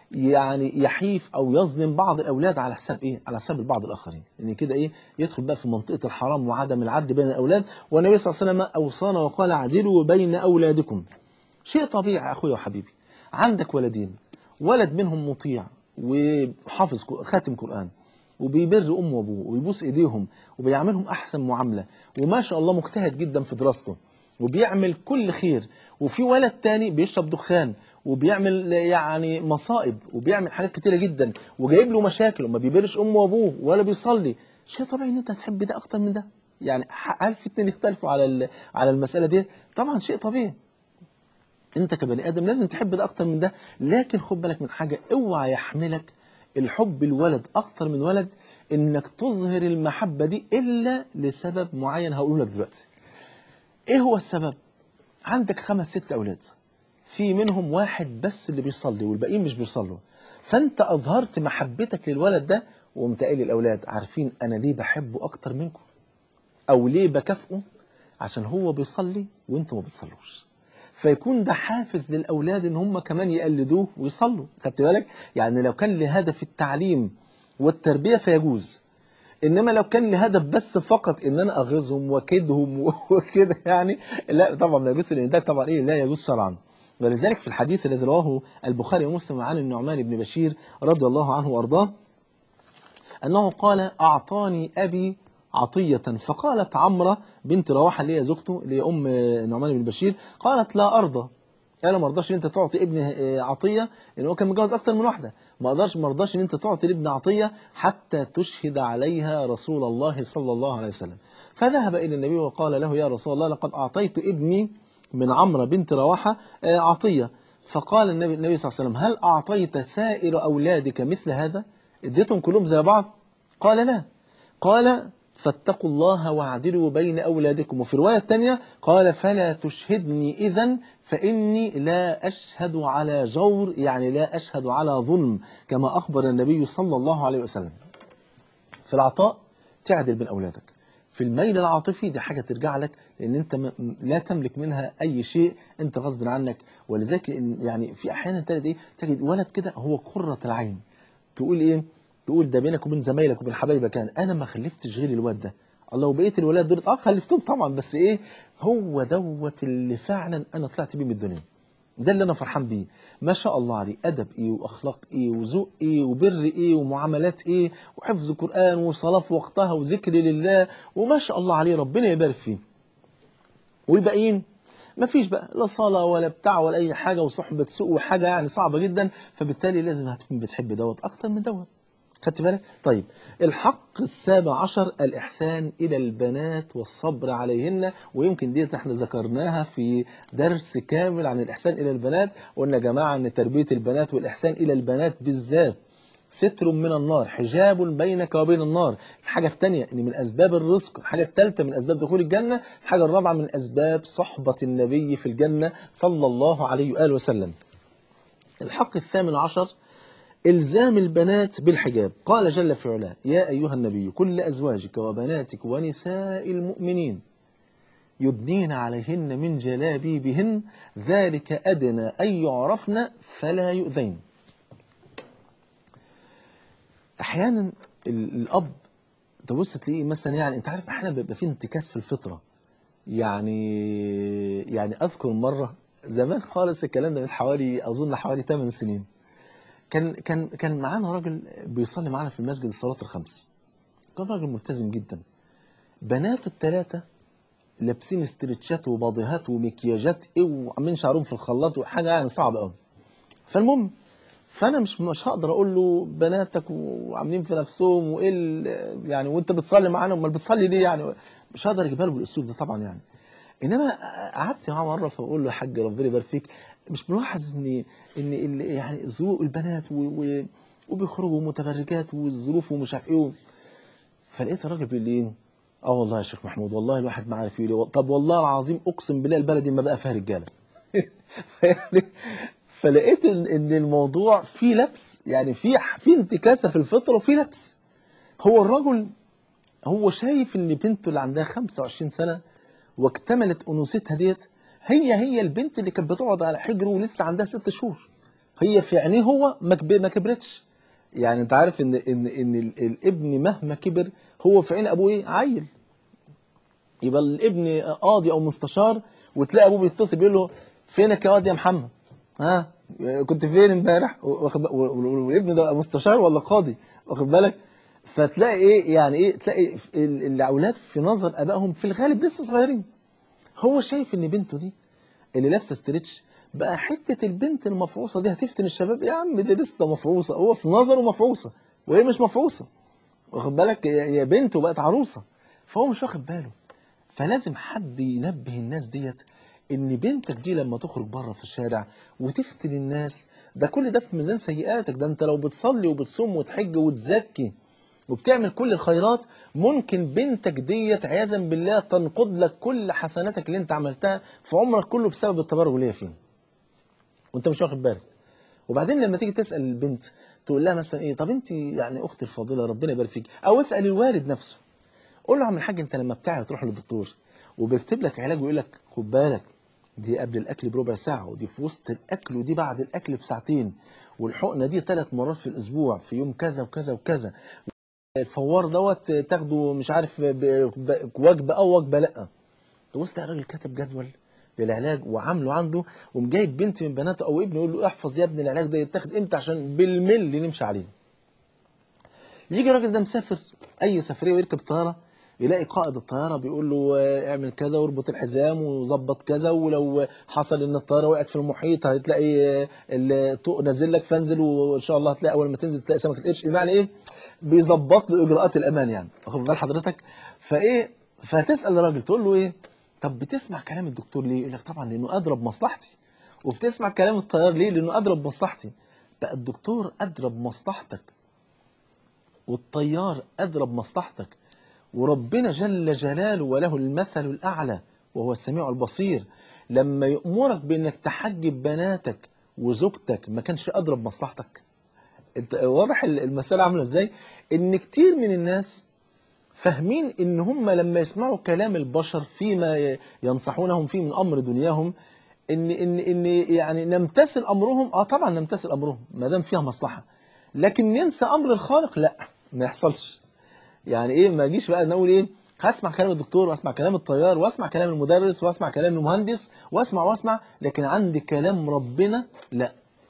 يعني يحيف او يظلم بعض الاولاد على حساب ايه على حساب البعض الاخرين ان كده ايه يدخل بقى في منطقه الحرام وعدم العدل بين الاولاد والنبي صلى الله عليه وسلم اوصانا وقال عدلوا بين اولادكم شيء طبيعي يا اخويا وحبيبي عندك ولدين ولد منهم مطيع وحافظ ك- خاتم قران وبيبر امه وابوه ويبوس ايديهم وبيعملهم احسن معامله وما شاء الله مجتهد جدا في دراسته وبيعمل كل خير وفي ولد تاني بيشرب دخان وبيعمل يعني مصائب وبيعمل حاجات كتيره جدا وجايب له مشاكل وما بيبرش امه وابوه ولا بيصلي شيء طبيعي ان انت هتحب ده اكتر من ده يعني ح- هل في اتنين يختلفوا على ال- على المساله دي طبعا شيء طبيعي انت كبني ادم لازم تحب ده اكتر من ده لكن خد بالك من حاجه اوعى يحملك الحب الولد اكتر من ولد انك تظهر المحبه دي الا لسبب معين هقوله لك دلوقتي ايه هو السبب عندك خمس ست اولاد في منهم واحد بس اللي بيصلي والباقيين مش بيصلوا فانت اظهرت محبتك للولد ده وقمت قايل للاولاد عارفين انا ليه بحبه اكتر منكم او ليه بكافئه عشان هو بيصلي وانتوا ما بتصلوش فيكون ده حافز للاولاد ان هم كمان يقلدوه ويصلوا خدت بالك يعني لو كان لهدف التعليم والتربيه فيجوز انما لو كان لهدف بس فقط ان انا اغيظهم واكيدهم وكده يعني لا طبعا ما يجوز لان ده طبعا ايه لا يجوز شرعا ولذلك في الحديث الذي رواه البخاري ومسلم عن النعمان بن بشير رضي الله عنه وارضاه أنه قال أعطاني أبي عطية فقالت عمرة بنت رواحة اللي هي زوجته اللي هي أم نعمان بن بشير قالت لا أرضى أنا ما أرضاش إن أنت تعطي ابني عطية لأن هو كان متجوز أكتر من واحدة ما أقدرش ما أرضاش إن أنت تعطي لابن عطية حتى تشهد عليها رسول الله صلى الله عليه وسلم فذهب إلى النبي وقال له يا رسول الله لقد أعطيت ابني من عمرو بنت رواحة آه، عطية فقال النبي, النبي صلى الله عليه وسلم هل أعطيت سائر أولادك مثل هذا اديتهم كلهم زي بعض قال لا قال فاتقوا الله واعدلوا بين أولادكم وفي رواية تانية قال فلا تشهدني إذا فإني لا أشهد على جور يعني لا أشهد على ظلم كما أخبر النبي صلى الله عليه وسلم في العطاء تعدل بين أولادك في الميل العاطفي دي حاجة ترجع لك لأن أنت م- م- لا تملك منها أي شيء أنت غصب عنك ولذلك إن- يعني في أحيانا تجد إيه تجد ولد كده هو قرة العين تقول إيه تقول ده بينك وبين زمايلك وبين حبايبك كان أنا ما خلفتش غير الواد ده الله وبقيت الولاد دول اه خلفتهم طبعا بس ايه هو دوت اللي فعلا انا طلعت بيه من الدنيا ده اللي انا فرحان بيه ما شاء الله عليه ادب ايه واخلاق ايه وذوق ايه وبر ايه ومعاملات ايه وحفظ قران وصلاه في وقتها وذكر لله وما شاء الله عليه ربنا يبارك فيه والباقيين ما فيش بقى لا صلاة ولا بتاع ولا أي حاجة وصحبة سوء وحاجة يعني صعبة جدا فبالتالي لازم هتكون بتحب دوت أكتر من دوت خدت بالك؟ طيب الحق السابع عشر الإحسان إلى البنات والصبر عليهن ويمكن ديت احنا ذكرناها في درس كامل عن الإحسان إلى البنات وقلنا يا جماعة أن تربية البنات والإحسان إلى البنات بالذات ستر من النار حجاب بينك وبين النار الحاجة الثانية ان من اسباب الرزق الحاجة الثالثة من اسباب دخول الجنة الحاجة الرابعة من اسباب صحبة النبي في الجنة صلى الله عليه وآله وسلم الحق الثامن عشر إلزام البنات بالحجاب قال جل في علاه يا أيها النبي كل أزواجك وبناتك ونساء المؤمنين يدنين عليهن من جلابيبهن ذلك أدنى أن يعرفن فلا يؤذين احيانا ال- الاب تبص تلاقيه مثلا يعني انت عارف احيانا بيبقى فيه انتكاس في الفطره يعني يعني اذكر مره زمان خالص الكلام ده من حوالي اظن حوالي 8 سنين كان كان كان معانا راجل بيصلي معانا في المسجد الصلاه الخمس كان راجل ملتزم جدا بناته الثلاثه لابسين استرتشات وباضيهات ومكياجات ايه وعاملين شعرهم في الخلاط وحاجه يعني صعبه قوي فالمهم فانا مش مش هقدر اقول له بناتك وعاملين في نفسهم وايه ال- يعني وانت بتصلي معانا امال بتصلي ليه يعني مش هقدر اجيبها له بالاسلوب ده طبعا يعني انما قعدت معاه مره فبقول له يا حاج ربنا يبارك فيك مش ملاحظ ان ان ال- يعني ذوق البنات و- و- وبيخرجوا متبرجات والظروف ومش عارف ايه فلقيت الراجل بيقول لي ايه اه والله يا شيخ محمود والله الواحد ما عارف يقول إيه. طب والله العظيم اقسم بالله البلد دي ما بقى فيها رجاله يعني فلقيت ان إن الموضوع فيه لبس يعني في في انتكاسه في الفطره وفي لبس هو الرجل هو شايف ان بنته اللي عندها 25 سنه واكتملت انوثتها ديت هي هي البنت اللي كانت بتقعد على حجره ولسه عندها ست شهور هي في عينيه هو ما كب- ما كبرتش يعني انت عارف ان ان ان ال- الابن مهما كبر هو في عين ابوه ايه عيل يبقى الابن قاضي او مستشار وتلاقي ابوه بيتصل بيقول له فينك يا واد يا محمد ها كنت فين امبارح واخد بق- و- و- والابن ده مستشار ولا قاضي واخد بالك فتلاقي ايه يعني ايه تلاقي ال- الاولاد في نظر ابائهم في الغالب لسه صغيرين هو شايف ان بنته دي اللي لابسه ستريتش بقى حته البنت المفعوصه دي هتفتن الشباب يا عم دي لسه مفعوصه هو في نظره مفعوصه وهي مش مفعوصه واخد بالك هي هي بنته بقت عروسه فهو مش واخد باله فلازم حد ينبه الناس ديت ان بنتك دي لما تخرج بره في الشارع وتفتن الناس ده كل ده في ميزان سيئاتك ده انت لو بتصلي وبتصوم وتحج وتزكي وبتعمل كل الخيرات ممكن بنتك ديت عياذا بالله تنقض لك كل حسناتك اللي انت عملتها في عمرك كله بسبب التبرج اللي هي فيه وانت مش واخد بالك وبعدين لما تيجي تسال البنت تقول لها مثلا ايه طب انت يعني اختي الفاضله ربنا يبارك فيك او اسال الوالد نفسه قول له يا عم الحاج انت لما بتاعي تروح للدكتور وبيكتب لك علاج ويقول لك خد بالك دي قبل الاكل بربع ساعه ودي في وسط الاكل ودي بعد الاكل بساعتين والحقنه دي ثلاث مرات في الاسبوع في يوم كذا وكذا وكذا الفوار دوت تاخده مش عارف ب- ب- وجبه او وجبه لا تبص تلاقي الراجل كاتب جدول للعلاج وعامله عنده ومجايب بنت من بناته او ابنه يقول له احفظ يا ابني العلاج ده يتاخد امتى عشان بالملي نمشي عليه يجي الراجل ده مسافر اي سفريه ويركب طياره يلاقي قائد الطياره بيقول له آه، اعمل كذا واربط الحزام وظبط كذا ولو حصل ان الطياره وقعت في المحيط هتلاقي آه، الطوق نازل لك فانزل وان شاء الله هتلاقي اول ما تنزل تلاقي سمكه القرش يعني ايه بيظبط له اجراءات الامان يعني واخد بال حضرتك فايه فتسال الراجل تقول له ايه طب بتسمع كلام الدكتور ليه يقول لك طبعا لانه ادرى بمصلحتي وبتسمع كلام الطيار ليه لانه ادرى بمصلحتي بقى الدكتور ادرى بمصلحتك والطيار أدرى بمصلحتك وربنا جل جلاله وله المثل الأعلى وهو السميع البصير لما يأمرك بأنك تحجب بناتك وزوجتك ما كانش أدرى بمصلحتك انت واضح المسألة عاملة ازاي ان كتير من الناس فاهمين ان هم لما يسمعوا كلام البشر فيما ي- ينصحونهم فيه من امر دنياهم ان ان ان يعني نمتثل امرهم اه طبعا نمتثل امرهم ما دام فيها مصلحه لكن ننسى امر الخالق لا ما يحصلش يعني ايه ما اجيش بقى نقول ايه هسمع كلام الدكتور واسمع كلام الطيار واسمع كلام المدرس واسمع كلام المهندس واسمع واسمع لكن عندي كلام ربنا لا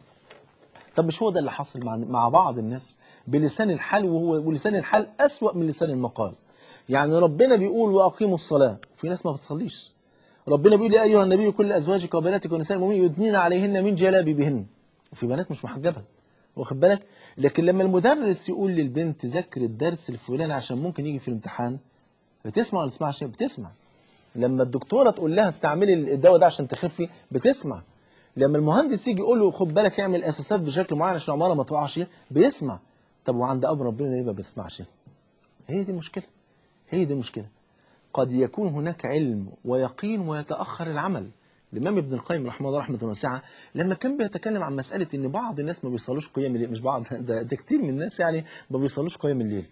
طب مش هو ده اللي حصل مع مع بعض الناس بلسان الحال وهو ولسان الحال أسوأ من لسان المقال يعني ربنا بيقول وأقيموا الصلاة في ناس ما بتصليش ربنا بيقول يا أيها النبي كل أزواجك وبناتك ونساء المؤمنين يدنين عليهن من جلابيبهن وفي بنات مش محجبة واخد بالك لكن لما المدرس يقول للبنت ذاكر الدرس الفلاني عشان ممكن يجي في الامتحان بتسمع ولا تسمعش بتسمع لما الدكتوره تقول لها استعملي الدواء ده عشان تخفي بتسمع لما المهندس يجي يقول له خد بالك اعمل اساسات بشكل معين عشان العماره ما تقعش بيسمع طب وعند امر ربنا ليه ما بيسمعش هي دي المشكله هي دي المشكله قد يكون هناك علم ويقين ويتاخر العمل الامام ابن القيم رحمه الله رحمه واسعه لما كان بيتكلم عن مساله ان بعض الناس ما بيصلوش قيام الليل مش بعض ده, ده كتير من الناس يعني ما بيصلوش قيام الليل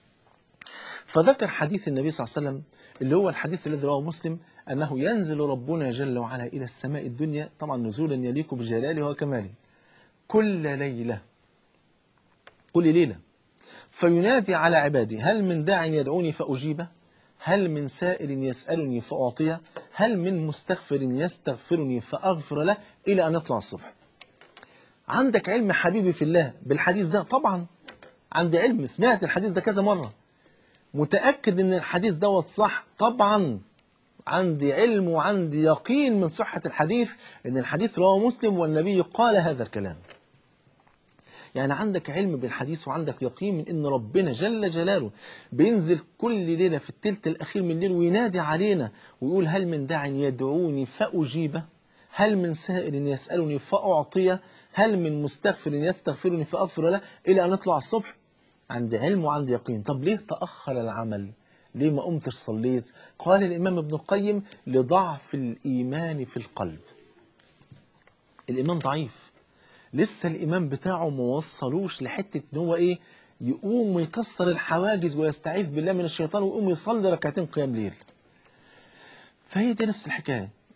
فذكر حديث النبي صلى الله عليه وسلم اللي هو الحديث الذي رواه مسلم أنه ينزل ربنا جل وعلا إلى السماء الدنيا طبعا نزولا يليق بجلاله وكماله كل ليلة كل ليلة فينادي على عبادي هل من داع يدعوني فأجيبه هل من سائل يسألني فأعطيه هل من مستغفر يستغفرني فأغفر له إلى أن يطلع الصبح عندك علم حبيبي في الله بالحديث ده طبعا عندي علم سمعت الحديث ده كذا مرة متأكد ان الحديث دوت صح طبعا عندي علم وعندي يقين من صحة الحديث ان الحديث رواه مسلم والنبي قال هذا الكلام يعني عندك علم بالحديث وعندك يقين من ان ربنا جل جلاله بينزل كل ليلة في التلت الاخير من الليل وينادي علينا ويقول هل من داع يدعوني فأجيبه هل من سائل يسألني فأعطيه هل من مستغفر يستغفرني فأغفر له إلى أن نطلع الصبح عندي علم وعندي يقين طب ليه تأخر العمل ليه ما قمتش صليت قال الإمام ابن القيم لضعف الإيمان في القلب الإيمان ضعيف لسه الإيمان بتاعه ما وصلوش لحتة إن هو إيه يقوم ويكسر الحواجز ويستعيذ بالله من الشيطان ويقوم يصلي ركعتين قيام ليل فهي دي نفس الحكاية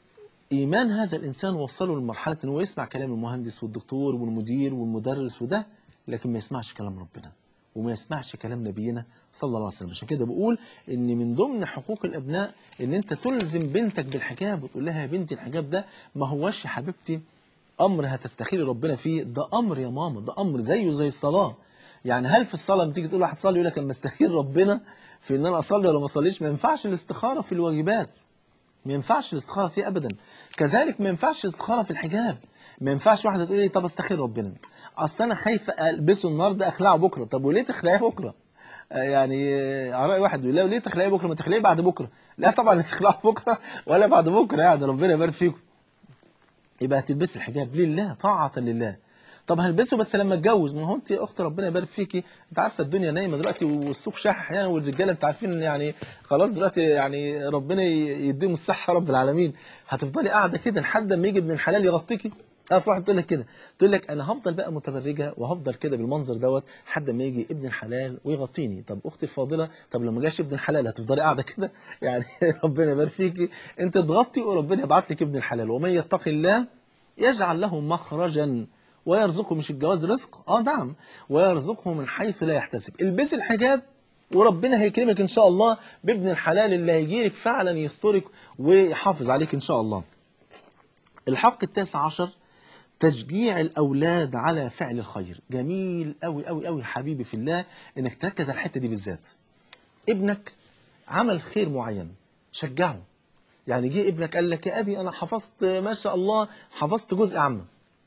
إيمان هذا الإنسان وصله لمرحلة إن هو يسمع كلام المهندس والدكتور والمدير والمدرس وده لكن ما يسمعش كلام ربنا وما يسمعش كلام نبينا صلى الله عليه وسلم عشان كده بقول إن من ضمن حقوق الأبناء إن أنت تلزم بنتك بالحجاب وتقول لها يا بنتي الحجاب ده ما هوش يا حبيبتي أمر هتستخيري ربنا فيه ده أمر يا ماما ده أمر زيه زي الصلاة يعني هل في الصلاة لما تيجي تقول واحد صلي يقول لك لما استخير ربنا في إن أنا أصلي ولا ما أصليش ما ينفعش الاستخارة في الواجبات ما ينفعش الاستخاره فيه ابدا كذلك ما ينفعش الاستخاره في الحجاب ما ينفعش واحده تقول لي طب استخير ربنا اصل انا خايفه البسه النهارده اخلعه بكره طب وليه تخلعيه بكره آه يعني آه، على راي واحد يقول لا ليه تخلعيه بكره ما تخلعيه بعد بكره لا طبعا لا تخلعه بكره ولا بعد بكره يعني ربنا يبارك فيكم يبقى هتلبسي الحجاب لله طاعه لله طب هلبسه بس لما اتجوز ما هو انت يا اخت ربنا يبارك فيكي انت عارفه الدنيا نايمه دلوقتي والسوق شاح احيانا والرجاله انت عارفين إن يعني خلاص دلوقتي يعني ربنا ي- يديهم الصحه رب العالمين هتفضلي قاعده كده لحد ما يجي ابن الحلال يغطيكي اه في واحد تقول لك كده تقول لك انا هفضل بقى متبرجه وهفضل كده بالمنظر دوت لحد ما يجي ابن الحلال ويغطيني طب اختي الفاضله طب لما جاش ابن الحلال هتفضلي قاعده كده يعني ربنا يبارك فيكي انت تغطي وربنا يبعت لك ابن الحلال ومن يتقي الله يجعل له مخرجا ويرزقه مش الجواز رزق اه نعم ويرزقه من حيث لا يحتسب البسي الحجاب وربنا هيكرمك ان شاء الله بابن الحلال اللي هيجيلك فعلا يسترك ويحافظ عليك ان شاء الله الحق التاسع عشر تشجيع الأولاد على فعل الخير جميل أوي أوي أوي حبيبي في الله إنك تركز على الحتة دي بالذات ابنك عمل خير معين شجعه يعني جه ابنك قال لك يا أبي أنا حفظت ما شاء الله حفظت جزء عامة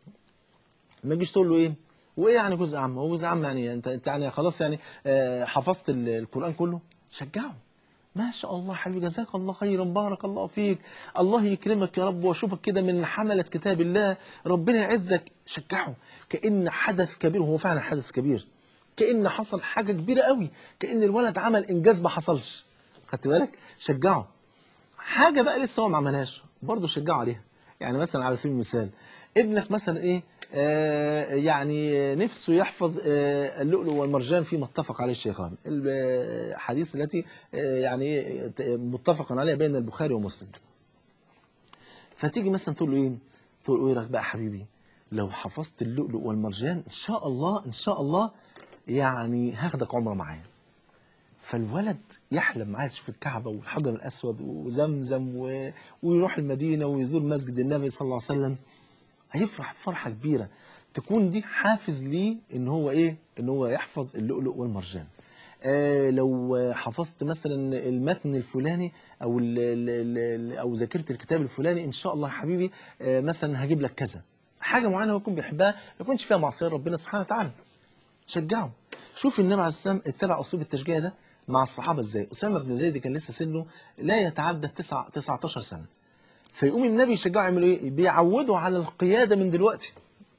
ما تجيش تقول له ايه وايه يعني جزء عام هو جزء عام يعني انت انت يعني خلاص يعني آه، حفظت ال- القران كله شجعه ما شاء الله حبيبي جزاك الله خيرا بارك الله فيك الله يكرمك يا رب واشوفك كده من حملة كتاب الله ربنا يعزك شجعه كأن حدث كبير وهو فعلا حدث كبير كأن حصل حاجة كبيرة قوي كأن الولد عمل إنجاز ما حصلش خدت بالك شجعه حاجة بقى لسه هو ما عملهاش برضه شجعه عليها يعني مثلا على سبيل المثال ابنك مثلا ايه آه يعني نفسه يحفظ آه اللؤلؤ والمرجان فيما اتفق عليه الشيخان الحديث التي آه يعني متفق عليها بين البخاري ومسلم فتيجي مثلا تقول له ايه تقول له ايه رايك بقى يا حبيبي لو حفظت اللؤلؤ والمرجان ان شاء الله ان شاء الله يعني هاخدك عمره معايا فالولد يحلم عايش في الكعبة والحجر الأسود وزمزم و... ويروح المدينة ويزور مسجد النبي صلى الله عليه وسلم هيفرح فرحة كبيرة تكون دي حافز ليه ان هو ايه ان هو يحفظ اللؤلؤ والمرجان آه لو حفظت مثلا المتن الفلاني او ال ال ال او ذاكرت الكتاب الفلاني ان شاء الله يا حبيبي آه مثلا هجيب لك كذا حاجه معينه هو يكون بيحبها ما يكونش فيها معصيه ربنا سبحانه وتعالى شجعه شوف النبي عليه السلام اتبع اسلوب التشجيع ده مع الصحابه ازاي اسامه بن زيد كان لسه سنه لا يتعدى 9 19 سنه فيقوم النبي يشجعه يعمل ايه بيعوده على القياده من دلوقتي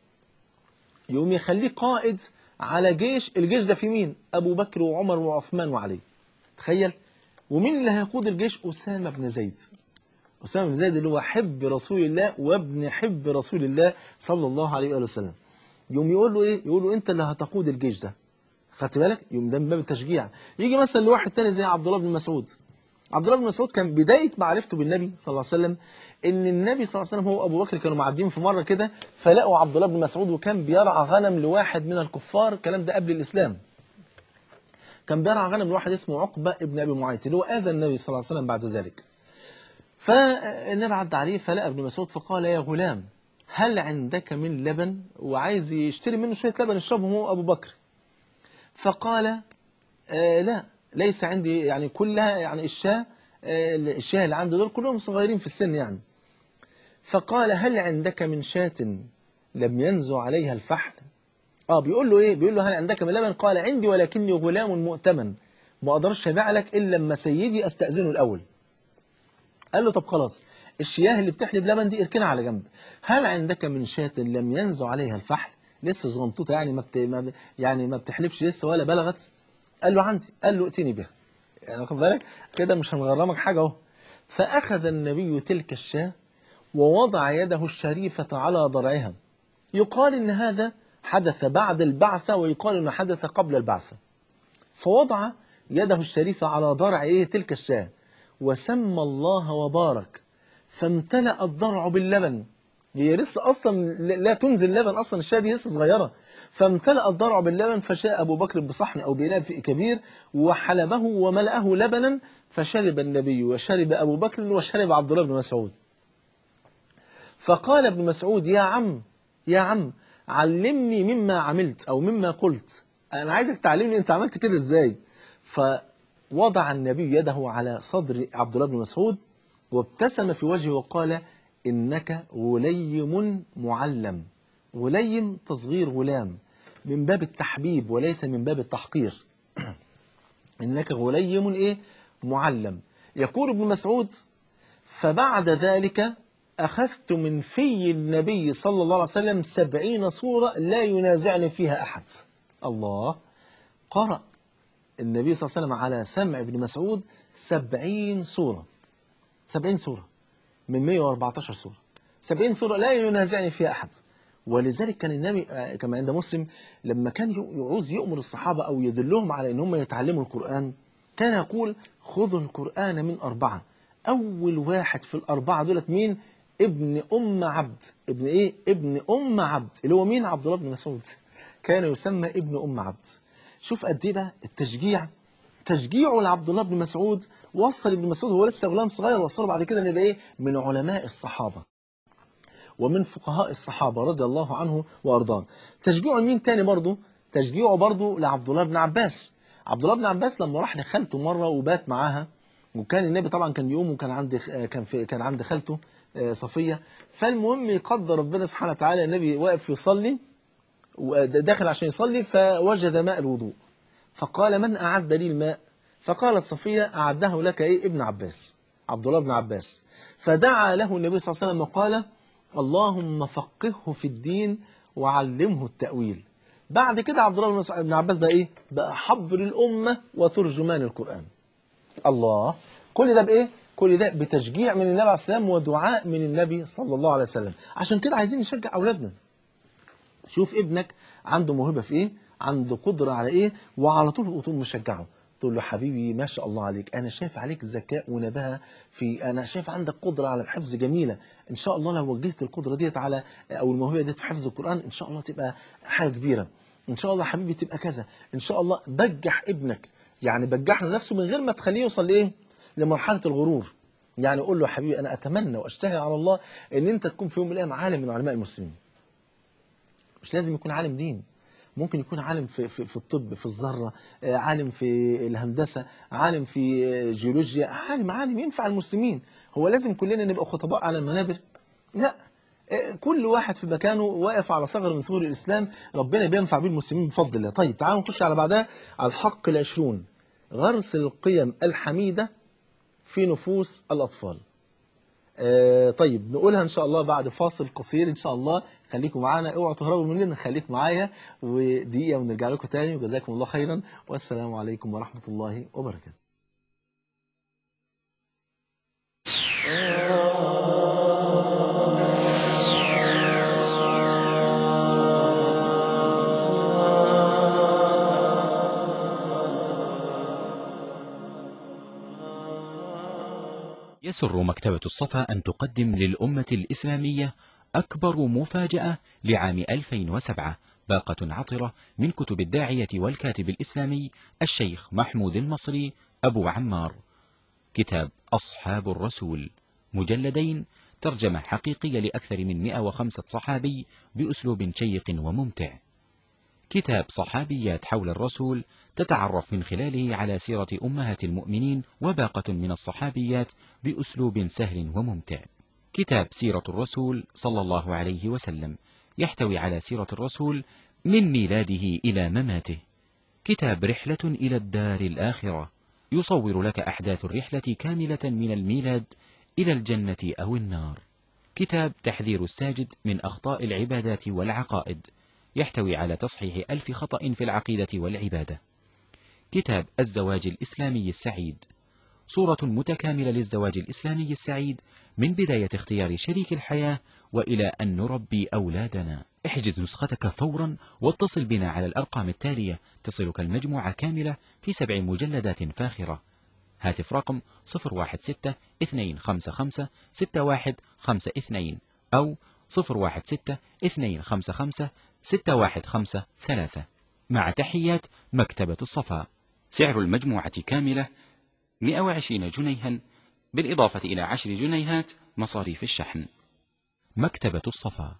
يقوم يخليه قائد على جيش الجيش ده في مين ابو بكر وعمر وعثمان وعلي تخيل ومين اللي هيقود الجيش اسامه بن زيد اسامه بن زيد اللي هو حب رسول الله وابن حب رسول الله صلى الله عليه واله وسلم يقوم يقول له ايه يقول له انت اللي هتقود الجيش ده خدت بالك يقوم ده من باب التشجيع يجي مثلا لواحد تاني زي عبد الله بن مسعود عبد الله بن مسعود كان بدايه معرفته بالنبي صلى الله عليه وسلم ان النبي صلى الله عليه وسلم هو ابو بكر كانوا معديين في مره كده فلقوا عبد الله بن مسعود وكان بيرعى غنم لواحد من الكفار الكلام ده قبل الاسلام كان بيرعى غنم لواحد اسمه عقبه ابن ابي معيط اللي هو اذى النبي صلى الله عليه وسلم بعد ذلك فالنبي عدى عليه فلقى ابن مسعود فقال يا غلام هل عندك من لبن وعايز يشتري منه شويه لبن يشربهم هو ابو بكر فقال آه لا ليس عندي يعني كلها يعني الشاة آه الشاة اللي عنده دول كلهم صغيرين في السن يعني فقال هل عندك من شاة لم ينزو عليها الفحل اه بيقول له ايه بيقول له هل عندك من لبن قال عندي ولكني غلام مؤتمن ما اقدرش ابيع لك الا لما سيدي استاذنه الاول قال له طب خلاص الشياه اللي بتحلب لبن دي اركنها على جنب هل عندك من شاة لم ينزو عليها الفحل لسه صغنطوطه يعني ما, بت... ما ب... يعني ما بتحلبش لسه ولا بلغت قال له عندي قال له ائتني بها يعني واخد بالك كده مش هنغرمك حاجه اهو فاخذ النبي تلك الشاة ووضع يده الشريفة على ضرعها يقال ان هذا حدث بعد البعثة ويقال انه حدث قبل البعثة فوضع يده الشريفة على ضرع ايه تلك الشاة وسمى الله وبارك فامتلأ الضرع باللبن هي لسه أصلا لا تنزل لبن أصلا الشاة دي لسه صغيرة فامتلأ الضرع باللبن فشاء أبو بكر بصحن أو بإناء كبير وحلبه وملأه لبنا فشرب النبي وشرب أبو بكر وشرب عبد الله بن مسعود فقال ابن مسعود يا عم يا عم علمني مما عملت أو مما قلت أنا عايزك تعلمني أنت عملت كده إزاي فوضع النبي يده على صدر عبد الله بن مسعود وابتسم في وجهه وقال إنك غليم معلم غليم تصغير غلام من باب التحبيب وليس من باب التحقير إنك غليم إيه معلم يقول ابن مسعود فبعد ذلك أخذت من في النبي صلى الله عليه وسلم سبعين صورة لا ينازعني فيها أحد الله قرأ النبي صلى الله عليه وسلم على سمع ابن مسعود سبعين صورة سبعين صورة من 114 سورة 70 سورة لا ينازعني فيها أحد ولذلك كان النبي آه، كما عند مسلم لما كان يعوز يؤمر الصحابة أو يدلهم على أن هم يتعلموا القرآن كان يقول خذوا القرآن من أربعة أول واحد في الأربعة دولت مين ابن أم عبد ابن إيه ابن أم عبد اللي هو مين عبد الله بن مسعود كان يسمى ابن أم عبد شوف قد إيه بقى التشجيع تشجيعه لعبد الله بن مسعود وصل ابن مسعود هو لسه غلام صغير وصله بعد كده ان يبقى ايه من علماء الصحابه ومن فقهاء الصحابه رضي الله عنه وارضاه تشجيعه مين تاني برضه تشجيعه برضه لعبد الله بن عباس عبد الله بن عباس لما راح لخالته مره وبات معاها وكان النبي طبعا كان يوم وكان عند كان في كان عند خالته آه، صفيه فالمهم يقدر ربنا سبحانه وتعالى النبي واقف يصلي وداخل عشان يصلي فوجد ماء الوضوء فقال من أعد لي الماء فقالت صفية أعده لك إيه ابن عباس عبد الله بن عباس فدعا له النبي صلى الله عليه وسلم وقال اللهم فقهه في الدين وعلمه التأويل بعد كده عبد الله بن مسعود- بن عباس بقى إيه بقى حبر الأمة وترجمان القرآن الله كل ده بإيه كل ده بتشجيع من النبي عليه السلام ودعاء من النبي صلى الله عليه وسلم عشان كده عايزين نشجع أولادنا شوف ابنك عنده موهبة في ايه عنده قدرة على ايه وعلى طول تقوم مشجعه تقول له حبيبي ما شاء الله عليك انا شايف عليك ذكاء ونباهة في انا شايف عندك قدرة على الحفظ جميلة ان شاء الله لو وجهت القدرة ديت على او الموهبة ديت في حفظ القرآن ان شاء الله تبقى حاجة كبيرة ان شاء الله حبيبي تبقى كذا ان شاء الله بجح ابنك يعني بجح له نفسه من غير ما تخليه يوصل لايه لمرحلة الغرور يعني قول له يا حبيبي انا اتمنى واشتهي على الله ان انت تكون في يوم من الايام عالم من علماء المسلمين مش لازم يكون عالم دين ممكن يكون عالم في, في, في الطب في الذرة آه، عالم في الهندسة عالم في آه، جيولوجيا عالم عالم ينفع المسلمين هو لازم كلنا نبقى خطباء على المنابر لا آه، كل واحد في مكانه واقف على ثغر من ثغور الإسلام ربنا بينفع بيه المسلمين بفضل الله طيب تعالوا نخش على بعدها على الحق العشرون غرس القيم الحميدة في نفوس الأطفال آه طيب نقولها ان شاء الله بعد فاصل قصير ان شاء الله خليكم معانا اوعوا تهربوا مننا خليك معايا ودقيقه ونرجع لكم تاني وجزاكم الله خيرا والسلام عليكم ورحمه الله وبركاته يسر مكتبة الصفا أن تقدم للأمة الإسلامية أكبر مفاجأة لعام 2007 باقة عطرة من كتب الداعية والكاتب الإسلامي الشيخ محمود المصري أبو عمار كتاب أصحاب الرسول مجلدين ترجمة حقيقية لأكثر من 105 صحابي بأسلوب شيق وممتع كتاب صحابيات حول الرسول تتعرف من خلاله على سيرة أمهات المؤمنين وباقة من الصحابيات بأسلوب سهل وممتع. كتاب سيرة الرسول صلى الله عليه وسلم يحتوي على سيرة الرسول من ميلاده إلى مماته. كتاب رحلة إلى الدار الآخرة يصور لك أحداث الرحلة كاملة من الميلاد إلى الجنة أو النار. كتاب تحذير الساجد من أخطاء العبادات والعقائد يحتوي على تصحيح ألف خطأ في العقيدة والعبادة. كتاب الزواج الإسلامي السعيد صورة متكاملة للزواج الإسلامي السعيد من بداية اختيار شريك الحياة وإلى أن نربي أولادنا احجز نسختك فورا واتصل بنا على الأرقام التالية تصلك المجموعة كاملة في سبع مجلدات فاخرة هاتف رقم 016 255 6152 أو 016 255 6153 مع تحيات مكتبة الصفا سعر المجموعة كاملة 120 جنيها بالإضافة إلى 10 جنيهات مصاريف الشحن مكتبة الصفا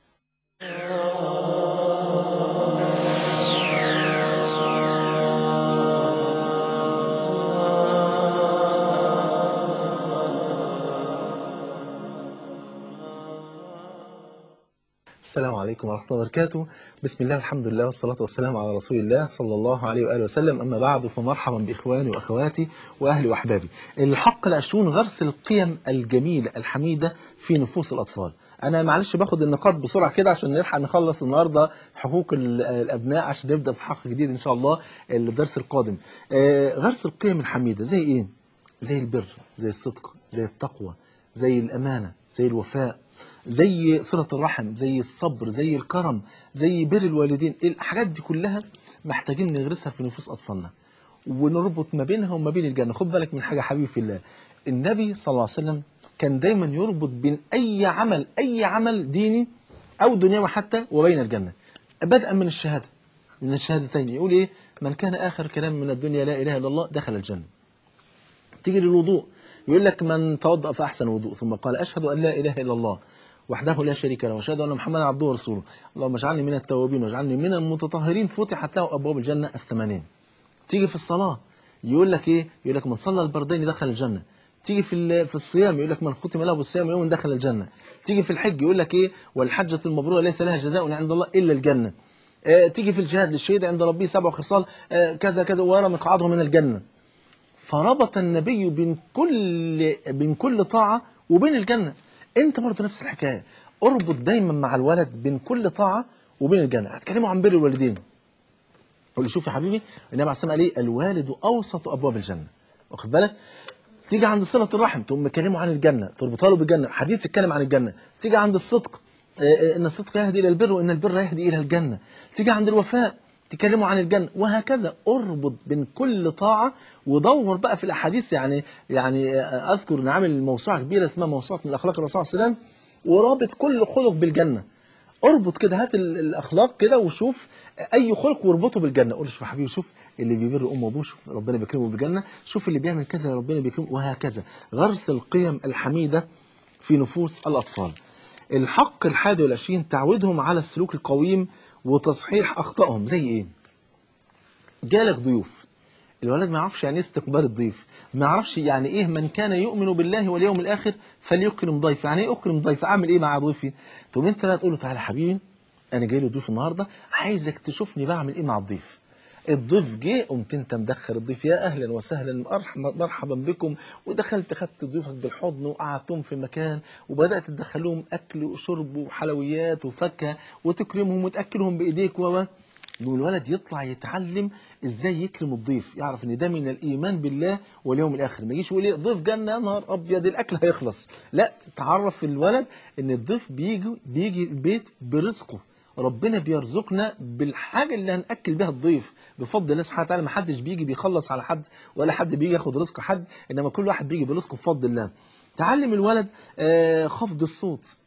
السلام عليكم ورحمة الله وبركاته بسم الله الحمد لله والصلاة والسلام على رسول الله صلى الله عليه وآله وسلم أما بعد فمرحبا بإخواني وأخواتي وأهلي وأحبابي الحق العشرون غرس القيم الجميلة الحميدة في نفوس الأطفال أنا معلش باخد النقاط بسرعة كده عشان نلحق نخلص النهاردة حقوق ال- الأبناء عشان نبدأ في حق جديد إن شاء الله الدرس القادم آه، غرس القيم الحميدة زي إيه؟ زي البر زي الصدق زي التقوى زي الأمانة زي الوفاء زي صلة الرحم زي الصبر زي الكرم زي بر الوالدين الحاجات دي كلها محتاجين نغرسها في نفوس أطفالنا ونربط ما بينها وما بين الجنة خد بالك من حاجة حبيبي في الله النبي صلى الله عليه وسلم كان دايما يربط بين أي عمل أي عمل ديني أو دنيوي حتى وبين الجنة بدءا من الشهادة من الشهادتين يقول إيه من كان آخر كلام من الدنيا لا إله إلا الله دخل الجنة تيجي للوضوء يقول لك من توضأ فأحسن وضوء ثم قال أشهد أن لا إله إلا الله وحده لا شريك له وأشهد أن محمدا عبده ورسوله اللهم اجعلني من التوابين واجعلني من المتطهرين فتحت له أبواب الجنة الثمانين تيجي في الصلاة يقول لك إيه يقول لك من صلى البردين دخل الجنة تيجي في ال- في الصيام يقول لك من ختم له بالصيام يوم دخل الجنة تيجي في الحج يقول لك إيه والحجة المبرورة ليس لها جزاء عند الله إلا الجنة آه، تيجي في الجهاد للشهيد عند ربه سبع خصال آه، كذا كذا ويرى مقعده من الجنة فربط النبي بين كل بين كل طاعة وبين الجنة انت برضه نفس الحكاية اربط دايما مع الولد بين كل طاعة وبين الجنة هتكلموا عن بر الوالدين قول له شوف يا حبيبي النبي عليه الصلاة والسلام قال ايه الوالد اوسط ابواب الجنة واخد بالك تيجي عند صلة الرحم تقوم مكلمه عن الجنة تربطها له بالجنة حديث يتكلم عن الجنة تيجي عند الصدق آه، آه، ان الصدق يهدي الى البر وان البر يهدي الى الجنة تيجي عند الوفاء تكلموا عن الجنة وهكذا اربط بين كل طاعة ودور بقى في الاحاديث يعني يعني آه، اذكر ان عامل موسوعة كبيرة اسمها موسوعة من اخلاق الرسول صلى الله عليه وسلم ورابط كل خلق بالجنة اربط كده هات ال- الاخلاق كده وشوف اي خلق واربطه بالجنه قول له شوف يا حبيبي شوف اللي بيبر امه وابوه شوف ربنا بيكرمه بالجنه شوف اللي بيعمل كذا ربنا بيكرمه وهكذا غرس القيم الحميده في نفوس الاطفال الحق الحادي والعشرين تعويدهم على السلوك القويم وتصحيح اخطائهم زي ايه جالك ضيوف الولد ما يعرفش يعني ايه استقبال الضيف ما يعرفش يعني ايه من كان يؤمن بالله واليوم الاخر فليكرم ضيف يعني ايه اكرم ضيف اعمل ايه مع ضيفي تقوم انت بقى تقول له تعالى يا حبيبي انا جاي له ضيف النهارده عايزك تشوفني بعمل ايه مع الضيف الضيف جه قمت انت مدخل الضيف يا اهلا وسهلا مرحبا مرحبا بكم ودخلت خدت ضيوفك بالحضن وقعدتهم في مكان وبدات تدخلهم اكل وشرب وحلويات وفاكهه وتكرمهم وتاكلهم بايديك و والولد يطلع يتعلم ازاي يكرم الضيف يعرف ان ده من الايمان بالله واليوم الاخر ما يجيش يقول ايه ضيف جنه يا نهار ابيض الاكل هيخلص لا تعرف الولد ان الضيف بيجي بيجي البيت برزقه ربنا بيرزقنا بالحاجه اللي هناكل بها الضيف بفضل الله سبحانه وتعالى ما حدش بيجي بيخلص على حد ولا حد بيجي ياخد رزق حد انما كل واحد بيجي برزقه بفضل الله تعلم الولد آه، خفض الصوت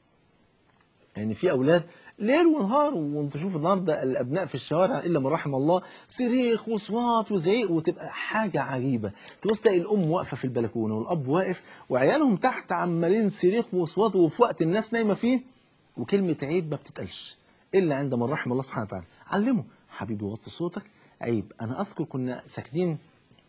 يعني في اولاد ليل ونهار وانت شوف النهارده الابناء في الشوارع الا من رحم الله صريخ وصوات وزعيق وتبقى حاجه عجيبه تبص تلاقي الام واقفه في البلكونه والاب واقف وعيالهم تحت عمالين صريخ وصوات وفي وقت الناس نايمه فيه وكلمه عيب ما بتتقالش الا عند من رحم الله سبحانه وتعالى علمه حبيبي وطي صوتك عيب انا اذكر كنا ساكنين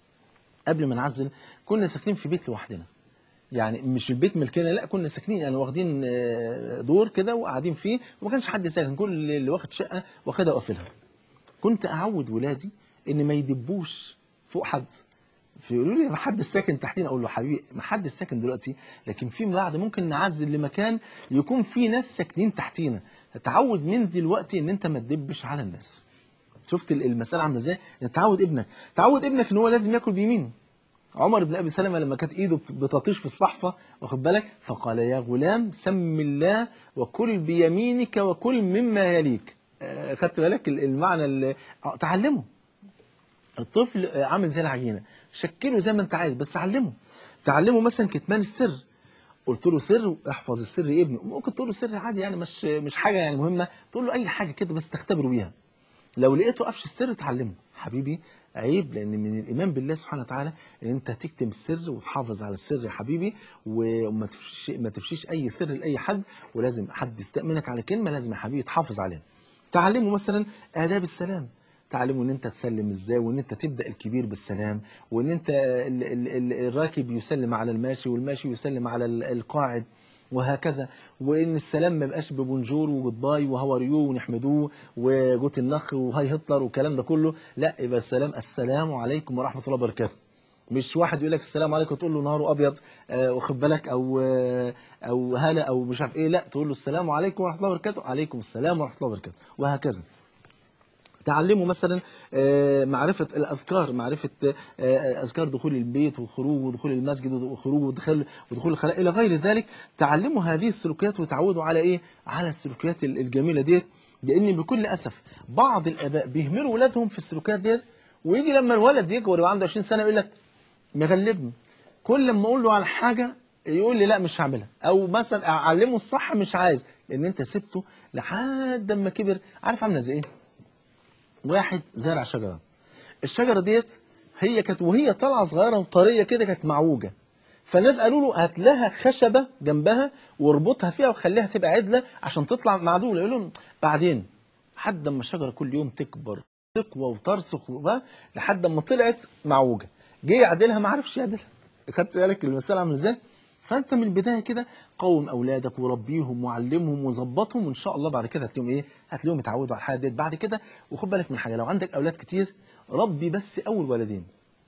قبل ما نعزل كنا ساكنين في بيت لوحدنا يعني مش البيت ملكنا لا كنا ساكنين يعني واخدين آه، دور كده وقاعدين فيه وما كانش حد ساكن كل اللي واخد شقه واخدها وقافلها كنت اعود ولادي ان ما يدبوش فوق حد فيقولوا لي ما حدش ساكن تحتينا اقول له حبيبي ما حدش ساكن دلوقتي لكن فيما بعد ممكن نعزل لمكان يكون فيه ناس ساكنين تحتينا تعود من دلوقتي ان انت ما تدبش على الناس شفت ال- المساله عامله ازاي تعود ابنك تعود ابنك ان هو لازم ياكل بيمينه عمر بن ابي سلمه لما كانت ايده بتطيش في الصحفه واخد بالك فقال يا غلام سم الله وكل بيمينك وكل مما يليك آه، خدت بالك ال- المعنى اللي آه، تعلمه الطفل آه، عامل زي العجينه شكله زي ما انت عايز بس علمه تعلمه مثلا كتمان السر قلت له سر احفظ السر يا ابني ممكن تقول له سر عادي يعني مش مش حاجه يعني مهمه تقول له اي حاجه كده بس تختبره بيها لو لقيته قفش السر تعلمه حبيبي عيب لان من الايمان بالله سبحانه وتعالى ان انت تكتم السر وتحافظ على السر يا حبيبي وما تفشيش ما تفشيش اي سر لاي حد ولازم حد يستأمنك على كلمه لازم يا حبيبي تحافظ عليها تعلمه مثلا آداب السلام تعلمه ان انت تسلم ازاي وان انت تبدا الكبير بالسلام وان انت ال- ال- ال- الراكب يسلم على الماشي والماشي يسلم على ال- القاعد وهكذا وان السلام ما يبقاش ببونجور وجود باي وهاو يو ونحمدوه وجوت النخ وهاي هتلر والكلام ده كله لا يبقى السلام السلام عليكم ورحمه الله وبركاته مش واحد يقول لك السلام عليكم تقول له نهاره ابيض آه، واخد بالك او آه، او هلا او مش عارف ايه لا تقول له السلام عليكم ورحمه الله وبركاته عليكم السلام ورحمه الله وبركاته وهكذا تعلموا مثلا آه، معرفة الأذكار معرفة آه، أذكار دخول البيت والخروج ودخول المسجد وخروج ودخول ودخول الخلاء إلى غير ذلك تعلموا هذه السلوكيات وتعودوا على إيه؟ على السلوكيات ال- الجميلة ديت لأن بكل أسف بعض الآباء بيهملوا أولادهم في السلوكيات ديت ويجي لما الولد يكبر ويبقى عنده 20 سنة يقول لك مغلبني كل لما أقول له على حاجة يقول لي لا مش هعملها أو مثلا أعلمه الصح مش عايز لأن أنت سبته لحد ما كبر عارف عاملة زي إيه؟ واحد زرع شجرة الشجرة ديت هي كانت وهي طالعة صغيرة وطرية كده كانت معوجة فالناس قالوا له هات لها خشبة جنبها واربطها فيها وخليها تبقى عدلة عشان تطلع معدولة يقول لهم بعدين لحد ما الشجرة كل يوم تكبر تقوى وترسخ وبقى لحد ما طلعت معوجة جه يعدلها ما عرفش يعدلها خدت بالك المسألة عامله ازاي؟ فانت من البدايه كده قوم اولادك وربيهم وعلمهم وظبطهم وان شاء الله بعد كده هتلاقيهم ايه؟ هتلاقيهم يتعودوا على الحاجه ديت بعد كده وخد بالك من حاجه لو عندك اولاد كتير ربي بس اول ولدين.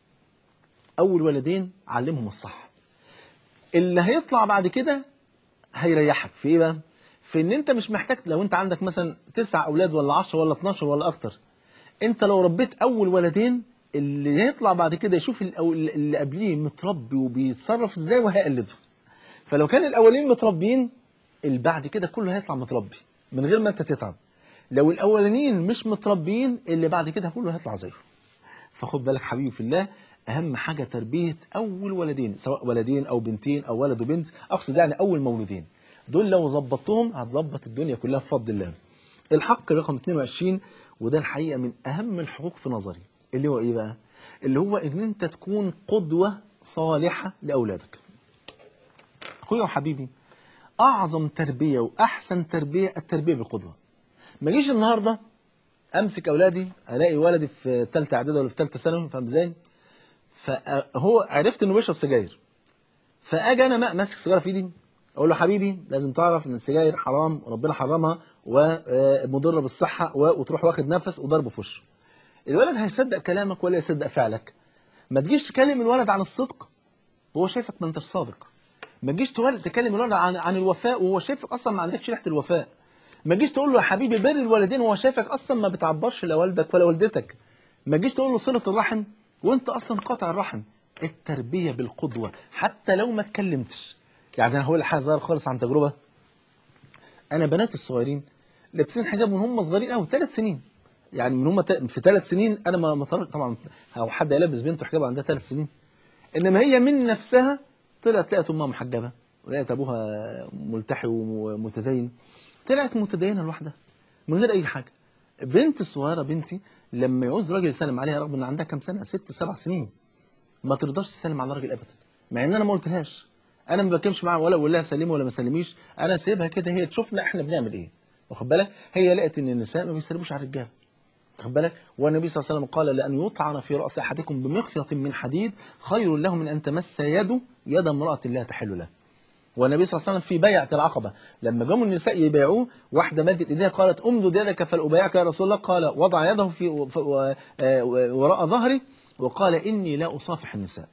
اول ولدين علمهم الصح. اللي هيطلع بعد كده هيريحك في ايه بقى؟ في ان انت مش محتاج لو انت عندك مثلا تسع اولاد ولا 10 ولا 12 ولا اكتر انت لو ربيت اول ولدين اللي هيطلع بعد كده يشوف الأو- اللي قبليه متربي وبيتصرف ازاي وهيقلده فلو كان الاولين متربيين اللي بعد كده كله هيطلع متربي من غير ما انت تتعب لو الاولانيين مش متربيين اللي بعد كده كله هيطلع زيه فخد بالك حبيبي في الله اهم حاجه تربيه اول ولدين سواء ولدين او بنتين او ولد وبنت اقصد يعني اول مولودين دول لو ظبطتهم هتظبط الدنيا كلها بفضل الله الحق رقم 22 وده الحقيقه من اهم الحقوق في نظري اللي هو ايه بقى اللي هو ان انت تكون قدوه صالحه لاولادك اخويا وحبيبي اعظم تربيه واحسن تربيه التربيه بالقدوه ما جيش النهارده امسك اولادي الاقي ولدي في ثالثه اعدادي ولا في ثالثه ثانوي فاهم ازاي فهو عرفت انه بيشرب سجاير فاجي انا ما- ماسك سيجاره في ايدي اقول له حبيبي لازم تعرف ان السجاير حرام وربنا حرمها ومضره بالصحه و- وتروح واخد نفس وضربه في وشه الولد هيصدق كلامك ولا يصدق فعلك ما تجيش تكلم الولد عن الصدق وهو شايفك ما انتش صادق ما تجيش تولد تكلم الولد عن عن الوفاء وهو شايفك اصلا ما عندكش ريحه الوفاء ما تجيش تقول له يا حبيبي بر الوالدين وهو شايفك اصلا ما بتعبرش لا والدك ولا والدتك ما تجيش تقول له صله الرحم وانت اصلا قاطع الرحم التربيه بالقدوه حتى لو ما اتكلمتش يعني انا هقول لك حاجه صغيره خالص عن تجربه انا بناتي الصغيرين لابسين حجاب من هم صغيرين قوي ثلاث سنين يعني من هم في ثلاث سنين انا ما ما طر- طبعا او حد يلبس بنته حجاب عندها ثلاث سنين انما هي من نفسها طلعت لقت امها محجبه ولقت ابوها ملتحي ومتدين طلعت متدينه لوحدها من غير اي حاجه بنت الصغيره بنتي لما يعوز راجل يسلم عليها رغم ان عندها كام سنه ست سبع سنين ما ترضاش تسلم على راجل ابدا مع ان انا ما قلتلهاش انا ما بكلمش معاها ولا اقول لها سلمي ولا ما سلميش انا سيبها كده هي تشوفنا احنا بنعمل ايه واخد بالك هي لقت ان النساء ما بيسلموش على الرجاله واخد بالك والنبي صلى الله عليه وسلم قال لان يطعن في راس احدكم بمخيط من حديد خير له من ان تمس يده يد امراه لا تحل له والنبي صلى الله عليه وسلم في بيعة العقبة لما جم النساء يبيعوه واحدة مدت ايديها قالت امدد يدك فلأبايعك يا رسول الله قال وضع يده في في- و- آه، وراء ظهري وقال إني لا أصافح النساء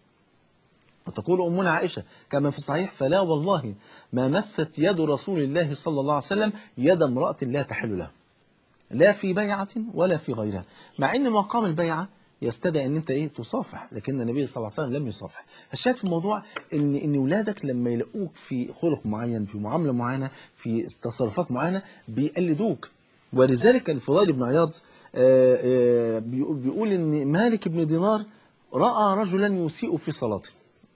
وتقول أمنا عائشة كما في الصحيح فلا والله ما مست يد رسول الله صلى الله عليه وسلم يد امرأة لا تحل له لا في بيعة ولا في غيرها مع ان مقام البيعة يستدعي ان انت ايه تصافح لكن النبي صلى الله عليه وسلم لم يصافح الشاهد في الموضوع ان ان اولادك لما يلاقوك في خلق معين في معامله معينه في تصرفات معينه بيقلدوك ولذلك الفضيل بن عياض آه، آه، بيقول بيقول ان مالك بن دينار راى رجلا يسيء في صلاته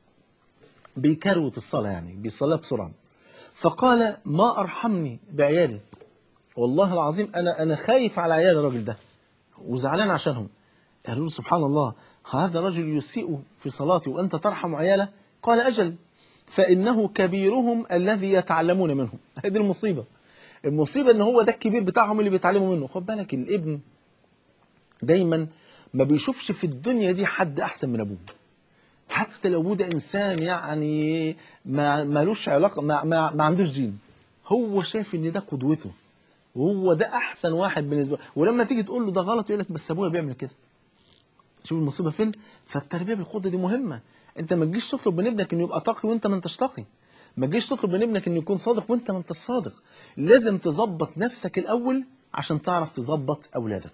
بيكروت الصلاه يعني بيصليها بسرعه فقال ما ارحمني بعيالي والله العظيم انا انا خايف على عيال الراجل ده وزعلان عشانهم قالوا له سبحان الله هذا رجل يسيء في صلاته وانت ترحم عياله قال اجل فانه كبيرهم الذي يتعلمون منه هذه المصيبه المصيبه ان هو ده الكبير بتاعهم اللي بيتعلموا منه خد بالك الابن دايما ما بيشوفش في الدنيا دي حد احسن من ابوه حتى لو ابوه ده انسان يعني ما مالوش علاقه ما, ما, ما عندوش دين هو شايف ان ده قدوته وهو ده احسن واحد بالنسبه له ولما تيجي تقول له ده غلط يقول لك بس ابويا بيعمل كده شوف المصيبه فين فالتربيه بالقدوه دي مهمه انت ما تجيش تطلب من ابنك انه يبقى تقي وانت ما انتش تقي ما تجيش تطلب من ابنك انه يكون صادق وانت ما انتش صادق لازم تظبط نفسك الاول عشان تعرف تظبط اولادك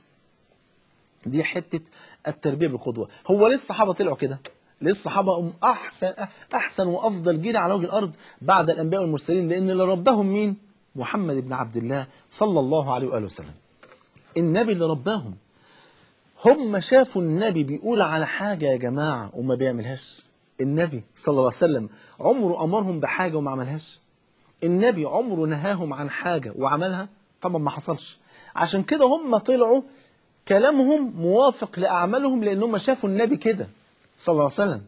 دي حته التربيه بالقدوه هو ليه الصحابه طلعوا كده ليه الصحابه هم احسن احسن وافضل جيل على وجه الارض بعد الانبياء والمرسلين لان اللي رباهم مين محمد بن عبد الله صلى الله عليه واله وسلم النبي اللي رباهم هم شافوا النبي بيقول على حاجة يا جماعة وما بيعملهاش النبي صلى الله عليه وسلم عمره أمرهم بحاجة وما عملهاش النبي عمره نهاهم عن حاجة وعملها طبعا ما حصلش عشان كده هم طلعوا كلامهم موافق لأعمالهم لأنهم شافوا النبي كده صلى الله عليه وسلم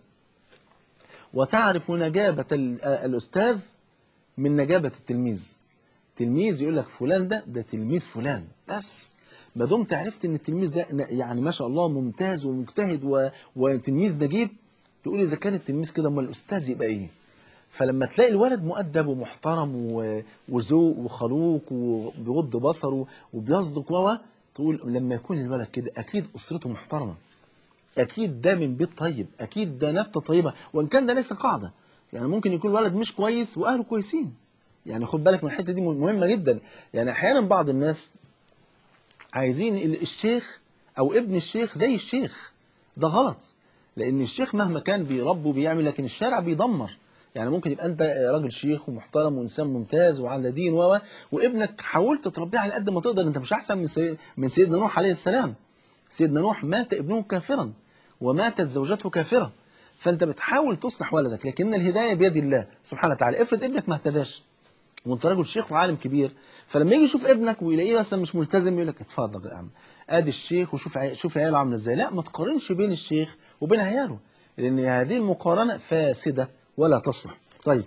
وتعرف نجابة ال- آه الأستاذ من نجابة التلميذ تلميذ يقول لك فلان ده ده تلميذ فلان بس ما دمت عرفت ان التلميذ ده يعني ما شاء الله ممتاز ومجتهد و... وتلميذ نجيب تقول اذا كان التلميذ كده امال الاستاذ يبقى ايه فلما تلاقي الولد مؤدب ومحترم و... وذوق وخلوق وبيغض بصره وبيصدق و تقول لما يكون الولد كده اكيد اسرته محترمه اكيد ده من بيت طيب اكيد ده نبته طيبه وان كان ده ليس قاعده يعني ممكن يكون الولد مش كويس واهله كويسين يعني خد بالك من الحته دي مهمه جدا يعني احيانا بعض الناس عايزين ال- الشيخ او ابن الشيخ زي الشيخ ده غلط لان الشيخ مهما كان بيربي وبيعمل لكن الشارع بيدمر يعني ممكن يبقى انت راجل شيخ ومحترم وانسان ممتاز وعلى دين و وابنك حاولت تربيه على قد ما تقدر انت مش احسن من سي... من سيدنا نوح عليه السلام سيدنا نوح مات ابنه كافرا وماتت زوجته كافره فانت بتحاول تصلح ولدك لكن الهدايه بيد الله سبحانه وتعالى افرض ابنك ما اهتداش وانت راجل شيخ وعالم كبير فلما يجي يشوف ابنك ويلاقيه مثلا مش ملتزم يقول لك اتفضل يا عم ادي الشيخ وشوف عي... شوف عياله عامله ازاي لا ما تقارنش بين الشيخ وبين عياله لان هذه المقارنه فاسده ولا تصلح طيب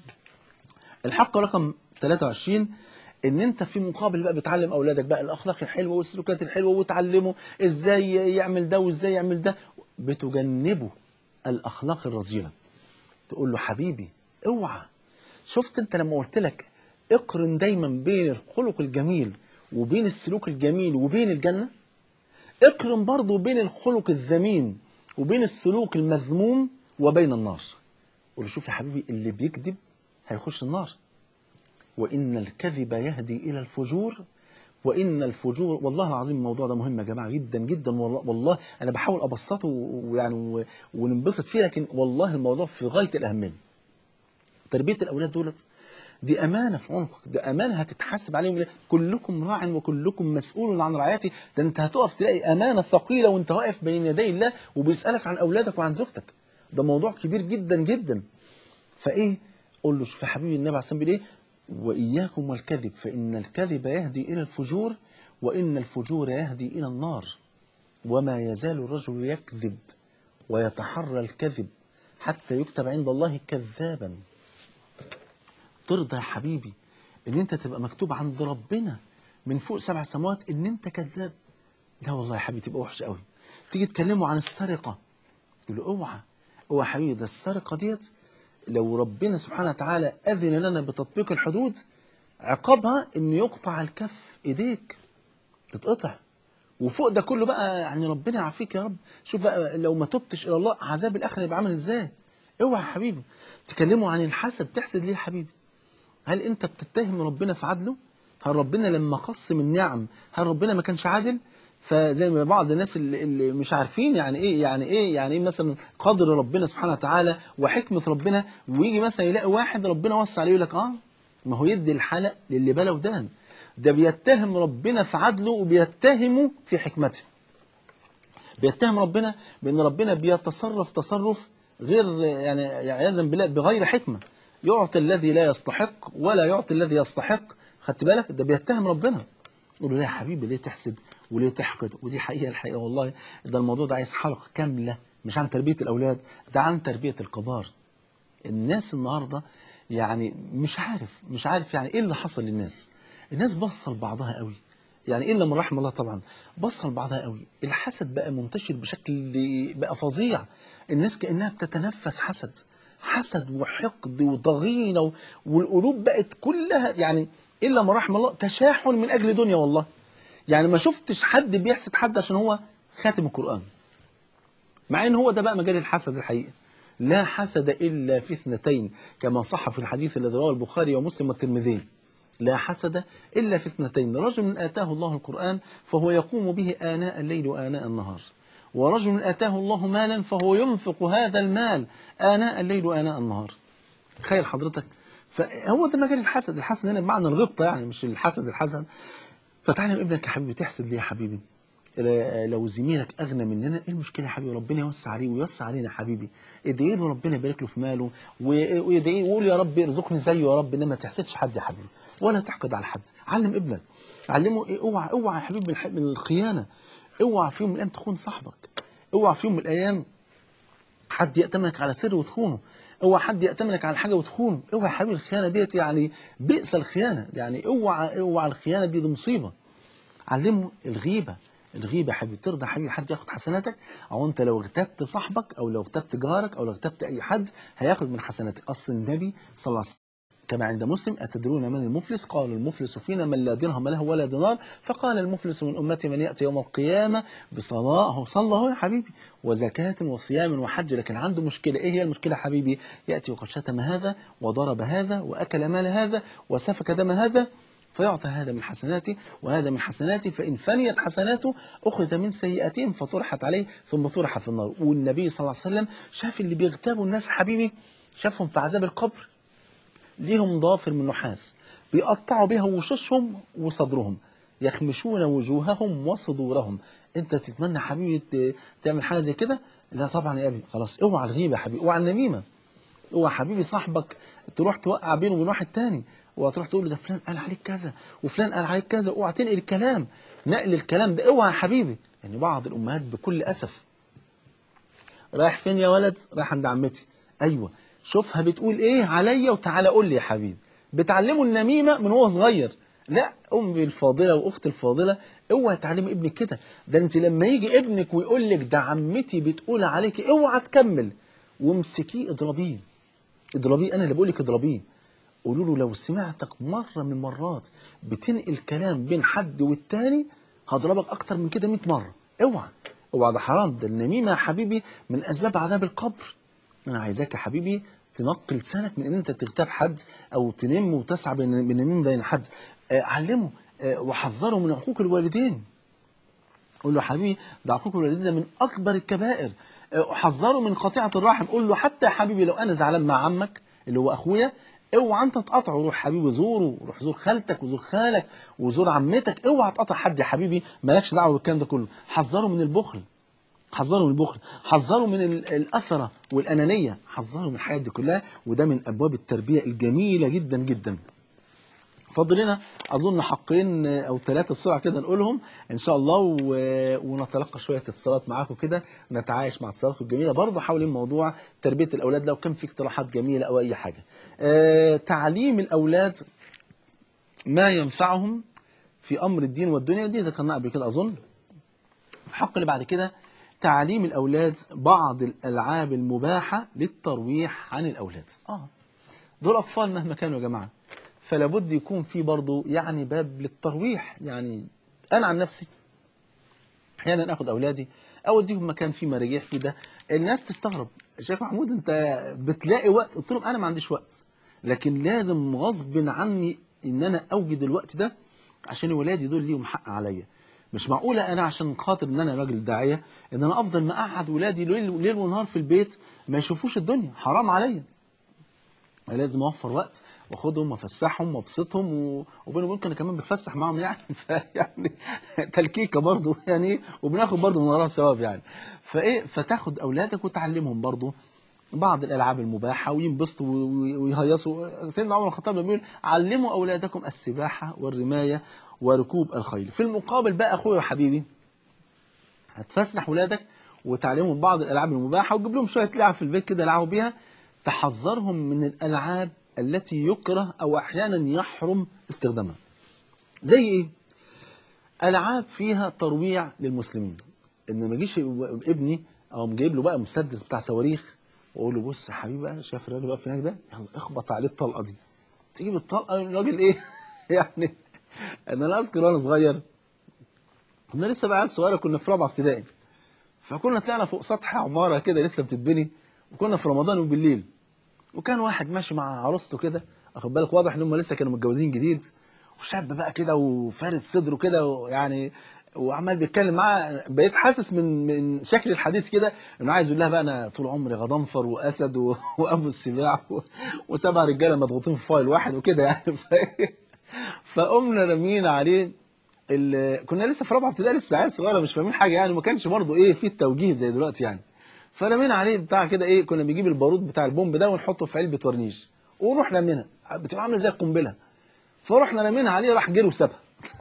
الحق رقم 23 ان انت في مقابل بقى بتعلم اولادك بقى الاخلاق الحلوه والسلوكيات الحلوه وتعلمه ازاي يعمل ده وازاي يعمل ده بتجنبه الاخلاق الرذيله تقول له حبيبي اوعى شفت انت لما قلت لك اقرن دايما بين الخلق الجميل وبين السلوك الجميل وبين الجنة اقرن برضو بين الخلق الذميم وبين السلوك المذموم وبين النار قول له شوف يا حبيبي اللي بيكذب هيخش النار وإن الكذب يهدي إلى الفجور وإن الفجور والله العظيم الموضوع ده مهم يا جماعة جدا جدا والله, والله أنا بحاول أبسطه ويعني و- وننبسط فيه لكن والله الموضوع في غاية الأهمية تربية الأولاد دولت دي أمانة في عنقك ده أمانة هتتحاسب عليهم كلكم راع وكلكم مسؤول عن رعايته ده أنت هتقف تلاقي أمانة ثقيلة وأنت واقف بين يدي الله وبيسألك عن أولادك وعن زوجتك ده موضوع كبير جدا جدا فإيه قول له شوف يا حبيبي النبي عليه الصلاة والسلام بيقول إيه وإياكم والكذب فإن الكذب يهدي إلى الفجور وإن الفجور يهدي إلى النار وما يزال الرجل يكذب ويتحرى الكذب حتى يكتب عند الله كذابا ترضى يا حبيبي ان انت تبقى مكتوب عند ربنا من فوق سبع سماوات ان انت كذاب لا والله يا حبيبي تبقى وحش قوي تيجي تكلمه عن السرقه يقول له اوعى اوعى يا حبيبي ده السرقه ديت لو ربنا سبحانه وتعالى اذن لنا بتطبيق الحدود عقابها ان يقطع الكف ايديك تتقطع وفوق ده كله بقى يعني ربنا يعافيك يا رب شوف بقى لو ما تبتش الى الله عذاب الاخره يبقى عامل ازاي اوعى يا حبيبي تكلموا عن الحسد تحسد ليه يا حبيبي هل انت بتتهم ربنا في عدله هل ربنا لما قسم النعم هل ربنا ما كانش عادل فزي ما بعض الناس اللي, اللي مش عارفين يعني ايه يعني ايه يعني ايه مثلا قدر ربنا سبحانه وتعالى وحكمه ربنا ويجي مثلا يلاقي واحد ربنا وسع عليه يقول لك اه ما هو يدي الحلق للي بلا ودان ده بيتهم ربنا في عدله وبيتهمه في حكمته بيتهم ربنا بان ربنا بيتصرف تصرف غير يعني عياذا بالله بغير حكمه يعطي الذي لا يستحق ولا يعطي الذي يستحق خدت بالك ده بيتهم ربنا يقول له لا يا حبيبي ليه تحسد وليه تحقد ودي حقيقه الحقيقه والله ده الموضوع ده عايز حلقه كامله مش عن تربيه الاولاد ده عن تربيه الكبار الناس النهارده يعني مش عارف مش عارف يعني ايه اللي حصل للناس الناس بصل لبعضها قوي يعني الا من رحم الله طبعا بصل لبعضها قوي الحسد بقى منتشر بشكل بقى فظيع الناس كانها بتتنفس حسد حسد وحقد وضغينه و- والقلوب بقت كلها يعني الا من رحم الله تشاحن من اجل دنيا والله يعني ما شفتش حد بيحسد حد عشان هو خاتم القران مع ان هو ده بقى مجال الحسد الحقيقه لا حسد الا في اثنتين كما صح في الحديث الذي رواه البخاري ومسلم والترمذي لا حسد الا في اثنتين رجل اتاه الله القران فهو يقوم به اناء الليل واناء النهار ورجل اتاه الله مالا فهو ينفق هذا المال اناء الليل واناء النهار تخيل حضرتك فهو ده مجال الحسد الحسد هنا بمعنى الغبطه يعني مش الحسد الحسن فتعلم ابنك يا حبيبي تحسد ليه يا حبيبي ل- لو زميلك اغنى مننا ايه المشكله يا حبيبي ربنا يوسع عليه ويوسع علينا يا حبيبي ادعي له ربنا يبارك له في ماله و- ويدعي ويقول يا رب ارزقني زيه يا رب انما ما تحسدش حد يا حبيبي ولا تحقد على حد علم ابنك علمه إيه اوعى اوعى يا حبيبي من الح- من الخيانه اوعى في يوم من الايام تخون صاحبك اوعى في يوم من الايام حد يأتمنك على سر وتخونه اوعى حد يأتمنك على حاجه وتخونه اوعى يا حبيبي الخيانه ديت يعني بئس الخيانه يعني اوعى اوعى الخيانه دي دي مصيبه علمه الغيبة الغيبة يا حبيبي ترضى يا حبيبي حد ياخد حسناتك او انت لو اغتبت صاحبك او لو اغتبت جارك او لو اغتبت اي حد هياخد من حسناتك اصل النبي صلى الله عليه وسلم كما عند مسلم أتدرون من المفلس قال المفلس فينا من لا درهم له ولا دينار فقال المفلس من أمتي من يأتي يوم القيامة بصلاة هو صلى هو يا حبيبي وزكاة وصيام وحج لكن عنده مشكلة إيه هي المشكلة يا حبيبي يأتي وقد شتم هذا وضرب هذا وأكل مال هذا وسفك دم هذا فيعطى هذا من حسناته وهذا من حسناته فإن فنيت حسناته أخذ من سيئاتهم فطرحت عليه ثم طرح في النار والنبي صلى الله عليه وسلم شاف اللي بيغتابوا الناس حبيبي شافهم في عذاب القبر ليهم ضافر من نحاس بيقطعوا بها وشوشهم وصدرهم يخمشون وجوههم وصدورهم انت تتمنى حبيبي ت- تعمل حاجه زي كده لا طبعا يا ابني خلاص اوعى الغيبه يا حبيبي اوعى النميمه اوعى حبيبي صاحبك تروح توقع بينه وبين واحد تاني وتروح تقول له ده فلان قال عليك كذا وفلان قال عليك كذا اوعى تنقل الكلام نقل الكلام ده اوعى يا حبيبي يعني بعض الامهات بكل اسف رايح فين يا ولد رايح عند عمتي ايوه شوفها بتقول ايه عليا وتعالى قول لي يا حبيبي بتعلمه النميمه من هو صغير لا امي الفاضله واختي الفاضله اوعى تعلمي ابنك كده ده انت لما يجي ابنك ويقول لك ده عمتي بتقول عليك اوعى تكمل وامسكيه اضربيه اضربيه انا اللي بقول لك اضربيه قولوا له لو سمعتك مره من المرات بتنقل كلام بين حد والتاني هضربك اكتر من كده 100 مره اوعى اوعى ده حرام ده النميمه يا حبيبي من اسباب عذاب القبر انا عايزاك يا حبيبي تنقي لسانك من ان انت تغتاب حد او تنم وتسعى بين- بالنميمه بين حد آه، علمه آه، وحذره من عقوق الوالدين قول له يا حبيبي ده عقوق الوالدين ده من اكبر الكبائر آه، حذره من قطيعه الرحم قول له حتى يا حبيبي لو انا زعلان مع عمك اللي هو اخويا اوعى انت تقاطعه روح حبيبي زوره روح زور خالتك وزور خالك وزور عمتك اوعى تقاطع حد يا حبيبي مالكش دعوه بالكلام ده كله حذره من البخل حذروا من البخل حذروا من ال- الأثرة والأنانية حذروا من الحاجات دي كلها وده من أبواب التربية الجميلة جدا جدا فاضل لنا أظن حقين أو ثلاثة بسرعة كده نقولهم إن شاء الله و... ونتلقى شوية اتصالات معاكم كده نتعايش مع اتصالاتكم الجميلة برضه حوالين موضوع تربية الأولاد لو كان في اقتراحات جميلة أو أي حاجة آه تعليم الأولاد ما ينفعهم في أمر الدين والدنيا دي ذكرناها قبل كده أظن الحق اللي بعد كده تعليم الأولاد بعض الألعاب المباحة للترويح عن الأولاد آه دول أطفال مهما كانوا يا جماعة فلا بد يكون في برضه يعني باب للترويح يعني أنا عن نفسي أحيانا آخد أولادي أوديهم مكان فيه مراجيح فيه ده الناس تستغرب شيخ محمود أنت بتلاقي وقت قلت لهم أنا ما عنديش وقت لكن لازم غصب عني إن أنا أوجد الوقت ده عشان ولادي دول ليهم حق عليا مش معقولة أنا عشان خاطر إن أنا راجل داعية إن أنا أفضل مقعد ولادي ليل, ليل ونهار في البيت ما يشوفوش الدنيا حرام عليا لازم اوفر وقت واخدهم وافسحهم وابسطهم و- وبيني وبينكم انا كمان بتفسح معاهم يعني فيعني تلكيكه برضه يعني وبناخد برضه من وراها ثواب يعني فايه فتاخد اولادك وتعلمهم برضه بعض الالعاب المباحه وينبسطوا و- و- ويهيصوا سيدنا عمر الخطاب بيقول علموا اولادكم السباحه والرمايه وركوب الخيل في المقابل بقى اخويا وحبيبي هتفسح ولادك وتعلمهم بعض الالعاب المباحه وتجيب لهم شويه لعب في البيت كده يلعبوا بيها تحذرهم من الالعاب التي يكره او احيانا يحرم استخدامها زي ايه العاب فيها ترويع للمسلمين ان ما يجيش ابني او جايب له بقى مسدس بتاع صواريخ واقول له بص يا حبيبي بقى شايف الراجل واقف هناك ده يلا اخبط عليه الطلقه دي تجيب الطلقه الراجل ايه يعني انا لا اذكر وانا صغير كنا لسه بقى عيال صغيره كنا في رابعه ابتدائي فكنا طلعنا فوق سطح عماره كده لسه بتتبني وكنا في رمضان وبالليل وكان واحد ماشي مع عروسته كده واخد بالك واضح ان هم لسه كانوا متجوزين جديد وشاب بقى كده وفارد صدره كده ويعني وعمال بيتكلم معاه بقيت حاسس من من شكل الحديث كده انه عايز يقول لها بقى انا طول عمري غضنفر واسد و- وابو السباع و- وسبع رجاله مضغوطين في فايل واحد وكده يعني ف... فقمنا راميين عليه ال... كنا لسه في رابعه ابتدائي لسه عيال صغيره مش فاهمين حاجه يعني ما كانش برضه ايه في التوجيه زي دلوقتي يعني فرمينا عليه بتاع كده ايه كنا بنجيب البارود بتاع البومب ده ونحطه في علبه ورنيش ونروح رامينها بتبقى عامله زي القنبله فرحنا رامينها عليه راح جري وسابها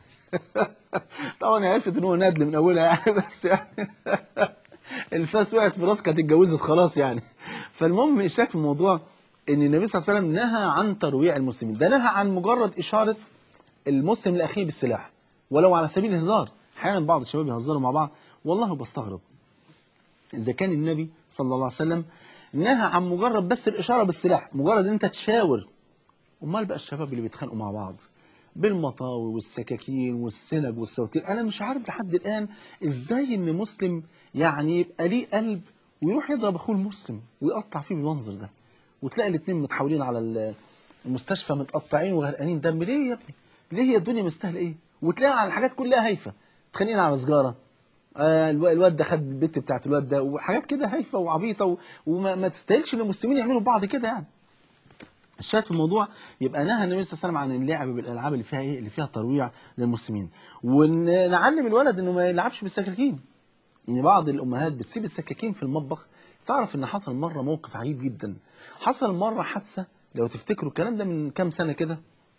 طبعا هي عرفت ان هو نادل من اولها يعني بس يعني الفاس وقعت في راسك هتتجوزت خلاص يعني فالمهم الشاك في الموضوع ان النبي صلى الله عليه وسلم نهى عن ترويع المسلمين ده نهى عن مجرد اشاره المسلم لاخيه بالسلاح ولو على سبيل الهزار احيانا بعض الشباب يهزروا مع بعض والله بستغرب إذا كان النبي صلى الله عليه وسلم نهى عن مجرد بس الإشارة بالسلاح مجرد أن أنت تشاور أمال بقى الشباب اللي بيتخانقوا مع بعض بالمطاوي والسكاكين والسنج والسواتير أنا مش عارف لحد الآن إزاي إن مسلم يعني يبقى ليه قلب ويروح يضرب أخوه المسلم ويقطع فيه بالمنظر ده وتلاقي الاتنين متحولين على ال- المستشفى متقطعين وغرقانين دم ليه يا ابني؟ ليه هي الدنيا مستاهله ايه؟ وتلاقي على الحاجات كلها هايفه متخانقين على سجاره آه الو- الواد ده خد البت بتاعت الواد ده وحاجات كده هايفه وعبيطه و- وما ما تستاهلش ان المسلمين يعملوا بعض كده يعني الشاهد في الموضوع يبقى نهى النبي صلى الله عليه وسلم عن اللعب بالالعاب اللي فيها ايه اللي فيها ترويع للمسلمين ونعلم الولد انه ما يلعبش بالسكاكين ان بعض الامهات بتسيب السكاكين في المطبخ تعرف ان حصل مره موقف عجيب جدا حصل مره حادثه لو تفتكروا الكلام ده من كام سنه كده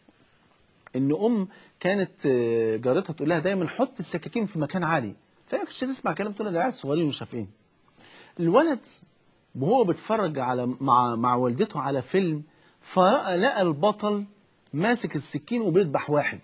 ان ام كانت آه، جارتها تقول لها دايما حط السكاكين في مكان عالي فهي كانتش تسمع كلام تقول لها ده عيال صغيرين ومش عارف ايه الولد وهو بيتفرج على مع مع والدته على فيلم فرأى لقى البطل ماسك السكين وبيذبح واحد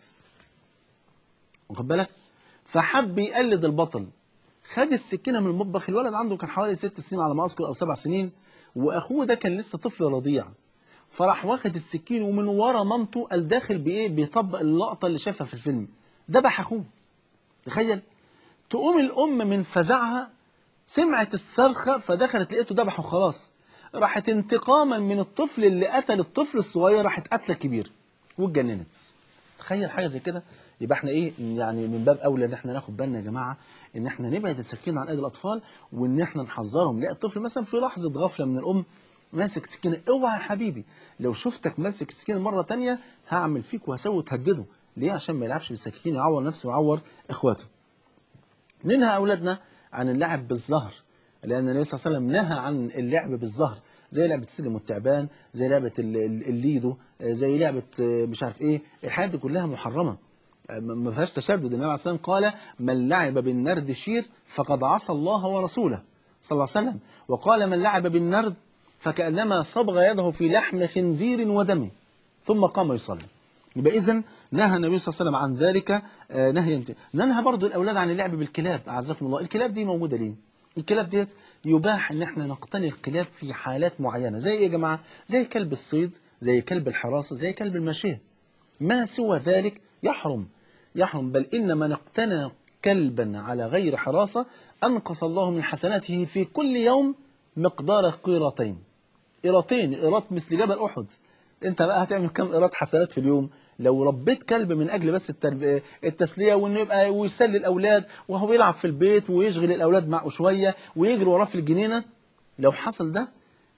واخد بالك فحب يقلد البطل خد السكينه من المطبخ الولد عنده كان حوالي ست سنين على ما اذكر او سبع سنين واخوه ده كان لسه طفل رضيع فراح واخد السكين ومن ورا مامته قال داخل بايه بيطبق اللقطه اللي شافها في الفيلم ذبح اخوه تخيل تقوم الام من فزعها سمعت الصرخه فدخلت لقيته ذبحه خلاص راحت انتقاما من الطفل اللي قتل الطفل الصغير راحت قتله الكبير واتجننت تخيل حاجه زي كده يبقى احنا ايه يعني من باب اولى ان احنا ناخد بالنا يا جماعه ان احنا نبعد السكين عن ايدي الاطفال وان احنا نحذرهم لا الطفل مثلا في لحظه غفله من الام ماسك سكينه اوعى يا حبيبي لو شفتك ماسك سكينه مره تانية هعمل فيك وهسوي تهدده ليه عشان ما يلعبش بالسكاكين يعور نفسه ويعور اخواته ننهى أولادنا عن اللعب بالزهر لأن النبي صلى الله عليه وسلم نهى عن اللعب بالزهر زي لعبة السلم والتعبان زي لعبة ال- ال- الليدو آه، زي لعبة آه، مش عارف إيه الحاجات دي كلها محرمة آه، ما ما فيهاش تشدد النبي عليه الصلاة والسلام قال من لعب بالنرد شير فقد عصى الله ورسوله صلى الله عليه وسلم وقال من لعب بالنرد فكأنما صبغ يده في لحم خنزير ودمه ثم قام يصلي يبقى اذا نهى النبي صلى الله عليه وسلم عن ذلك آه، نهيا انت- ننهى برضو الاولاد عن اللعب بالكلاب اعزكم الله الكلاب دي موجوده ليه الكلاب ديت يباح ان احنا نقتني الكلاب في حالات معينه زي ايه يا جماعه زي كلب الصيد زي كلب الحراسه زي كلب الماشيه ما سوى ذلك يحرم يحرم بل إن من اقتنى كلبا على غير حراسة أنقص الله من حسناته في كل يوم مقدار قيرتين قيرتين قيرات مثل جبل أحد أنت بقى هتعمل كم قيرات حسنات في اليوم لو ربيت كلب من أجل بس الترب... التسلية وإنه يبقى ويسلي الأولاد وهو يلعب في البيت ويشغل الأولاد معه شوية ويجري وراه في الجنينة لو حصل ده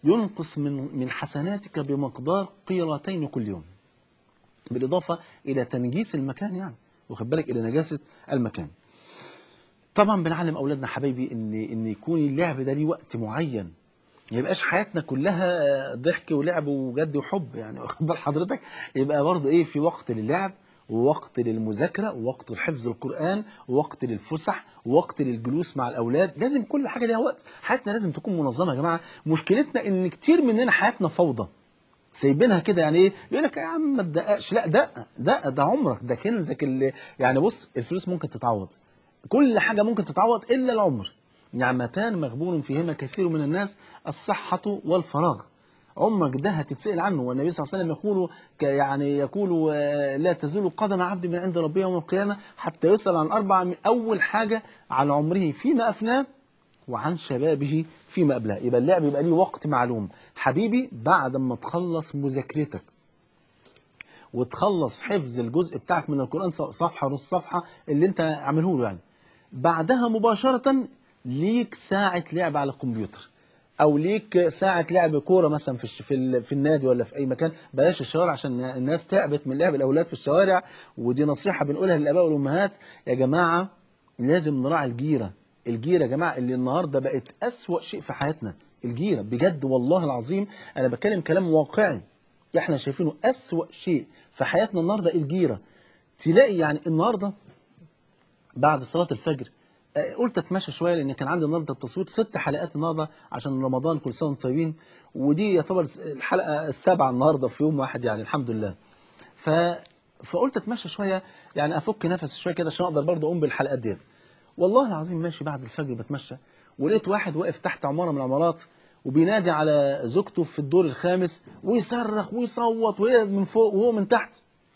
ينقص من من حسناتك بمقدار قيرتين كل يوم بالإضافة إلى تنجيس المكان يعني واخد بالك إلى نجاسة المكان طبعا بنعلم أولادنا حبايبي إن إن يكون اللعب ده ليه وقت معين ما يبقاش حياتنا كلها ضحك ولعب وجد وحب يعني واخد بال حضرتك يبقى برضه ايه في وقت للعب ووقت للمذاكره ووقت لحفظ القران ووقت للفسح ووقت للجلوس مع الاولاد لازم كل حاجه ليها وقت حياتنا لازم تكون منظمه يا جماعه مشكلتنا ان كتير مننا حياتنا فوضى سايبينها كده يعني ايه يقول لك يا عم ما تدققش لا دقه دقه ده عمرك ده كنزك اللي يعني بص الفلوس ممكن تتعوض كل حاجه ممكن تتعوض الا العمر نعمتان مغبون فيهما كثير من الناس الصحة والفراغ عمرك ده هتتسأل عنه والنبي صلى الله عليه وسلم يقول ك- يعني يقول آه، لا تزول قدم عبد من عند ربه يوم القيامة حتى يسأل عن أربع من أول حاجة عن عمره فيما أفناه وعن شبابه فيما أبلاه يبقى اللعب يبقى ليه وقت معلوم حبيبي بعد ما تخلص مذاكرتك وتخلص حفظ الجزء بتاعك من القرآن سواء صفحة نص صفحة اللي انت عامله له يعني بعدها مباشرة ليك ساعة لعب على الكمبيوتر او ليك ساعة لعب كورة مثلا في الش- في, ال- في النادي ولا في اي مكان بلاش الشوارع عشان الناس تعبت من لعب الاولاد في الشوارع ودي نصيحة بنقولها للاباء والامهات يا جماعة لازم نراعي الجيرة الجيرة يا جماعة اللي النهاردة بقت اسوأ شيء في حياتنا الجيرة بجد والله العظيم انا بتكلم كلام واقعي احنا شايفينه اسوأ شيء في حياتنا النهاردة الجيرة تلاقي يعني النهارده بعد صلاة الفجر آه، قلت اتمشى شويه لان كان عندي النهارده التصوير ست حلقات النهارده عشان رمضان كل سنه وانتم طيبين ودي يعتبر الحلقه السابعه النهارده في يوم واحد يعني الحمد لله. ف فقلت اتمشى شويه يعني افك نفسي شويه كده عشان اقدر برضه اقوم بالحلقات ديت. والله العظيم ماشي بعد الفجر بتمشى ولقيت واحد واقف تحت عماره من العمارات وبينادي على زوجته في الدور الخامس ويصرخ ويصوت وهي من فوق وهو من تحت.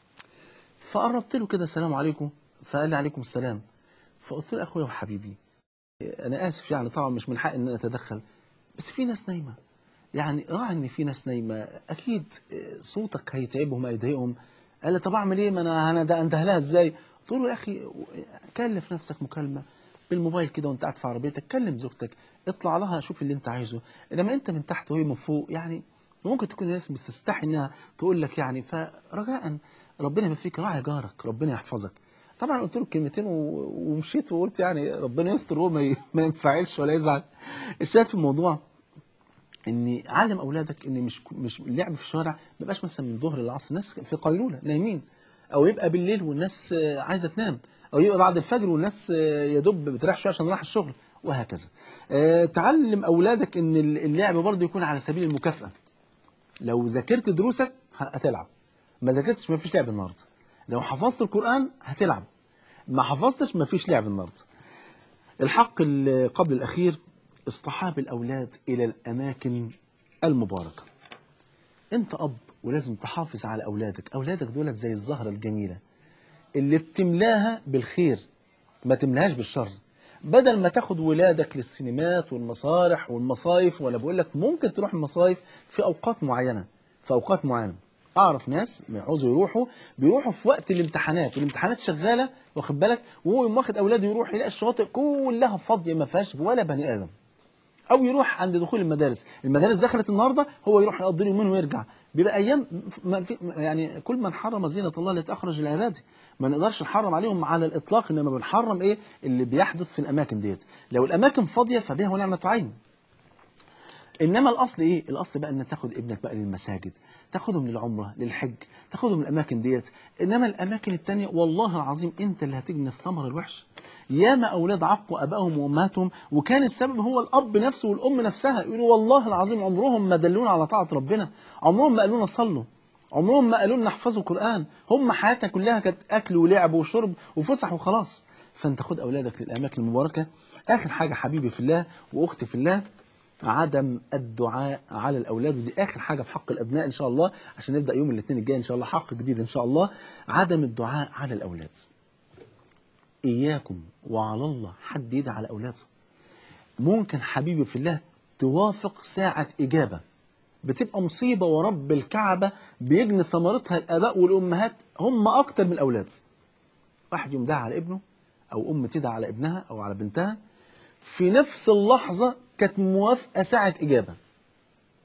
فقربت له كده السلام عليكم فقال لي عليكم السلام فقلت له اخويا وحبيبي انا اسف يعني طبعا مش من حقي ان انا اتدخل بس في ناس نايمه يعني راعي ان في ناس نايمه اكيد صوتك هيتعبهم هيضايقهم قال لي طب اعمل ايه ما انا انا ده انده لها ازاي قلت له يا اخي كلف نفسك مكالمه بالموبايل كده وانت قاعد في عربيتك كلم زوجتك اطلع لها شوف اللي انت عايزه انما انت من تحت وهي من فوق يعني ممكن تكون الناس بتستحي انها تقول لك يعني فرجاء ربنا يبارك راعي جارك ربنا يحفظك طبعا قلت له الكلمتين و- ومشيت وقلت يعني ربنا يستر هو ما ي- ما ينفعلش ولا يزعل الشاهد في الموضوع ان علم اولادك ان مش مش اللعب في الشوارع ما يبقاش مثلا من الظهر للعصر الناس في قيلوله نايمين او يبقى بالليل والناس آه، عايزه تنام او يبقى بعد الفجر والناس آه، يا دوب بتريح شويه عشان رايح الشغل وهكذا آه، تعلم اولادك ان اللعب برضه يكون على سبيل المكافاه لو ذاكرت دروسك ه- هتلعب ما ذاكرتش ما فيش لعب النهارده لو حفظت القرآن هتلعب ما حفظتش ما فيش لعب النهارده الحق اللي قبل الأخير اصطحاب الأولاد إلى الأماكن المباركة أنت أب ولازم تحافظ على أولادك أولادك دولت زي الزهرة الجميلة اللي بتملاها بالخير ما تملاهاش بالشر بدل ما تاخد ولادك للسينمات والمسارح والمصايف وانا بقول لك ممكن تروح المصايف في اوقات معينه في اوقات معينه اعرف ناس بيعوزوا يروحوا بيروحوا في وقت الامتحانات والامتحانات شغاله واخد بالك وهو يقوم واخد اولاده يروح يلاقي الشواطئ كلها فاضيه ما فيهاش ولا بني ادم او يروح عند دخول المدارس المدارس دخلت النهارده هو يروح يقضي له يومين ويرجع بيبقى ايام ما في يعني كل من حرم زينه الله التي اخرج لعباده ما نقدرش نحرم عليهم على الاطلاق انما بنحرم ايه اللي بيحدث في الاماكن ديت لو الاماكن فاضيه فبها ونعمه عين انما الاصل ايه الاصل بقى ان تاخد ابنك بقى للمساجد تاخدهم للعمره للحج تاخدهم الاماكن ديت انما الاماكن التانية والله العظيم انت اللي هتجني الثمر الوحش ياما اولاد عقوا ابائهم وامهاتهم وكان السبب هو الاب نفسه والام نفسها يقولوا والله العظيم عمرهم ما دلونا على طاعه ربنا عمرهم ما قالوا لنا صلوا عمرهم ما قالوا لنا احفظوا قران هم حياتها كلها كانت اكل ولعب وشرب وفسح وخلاص فانت خد اولادك للاماكن المباركه اخر حاجه حبيبي في الله واختي في الله عدم الدعاء على الاولاد ودي اخر حاجه في حق الابناء ان شاء الله عشان نبدا يوم الاثنين الجاي ان شاء الله حق جديد ان شاء الله عدم الدعاء على الاولاد اياكم وعلى الله حد يدعي على اولاده ممكن حبيبي في الله توافق ساعه اجابه بتبقى مصيبه ورب الكعبه بيجني ثمرتها الاباء والامهات هم اكتر من الاولاد واحد يوم دعا على ابنه او ام تدعى على ابنها او على بنتها في نفس اللحظة كانت موافقة ساعة إجابة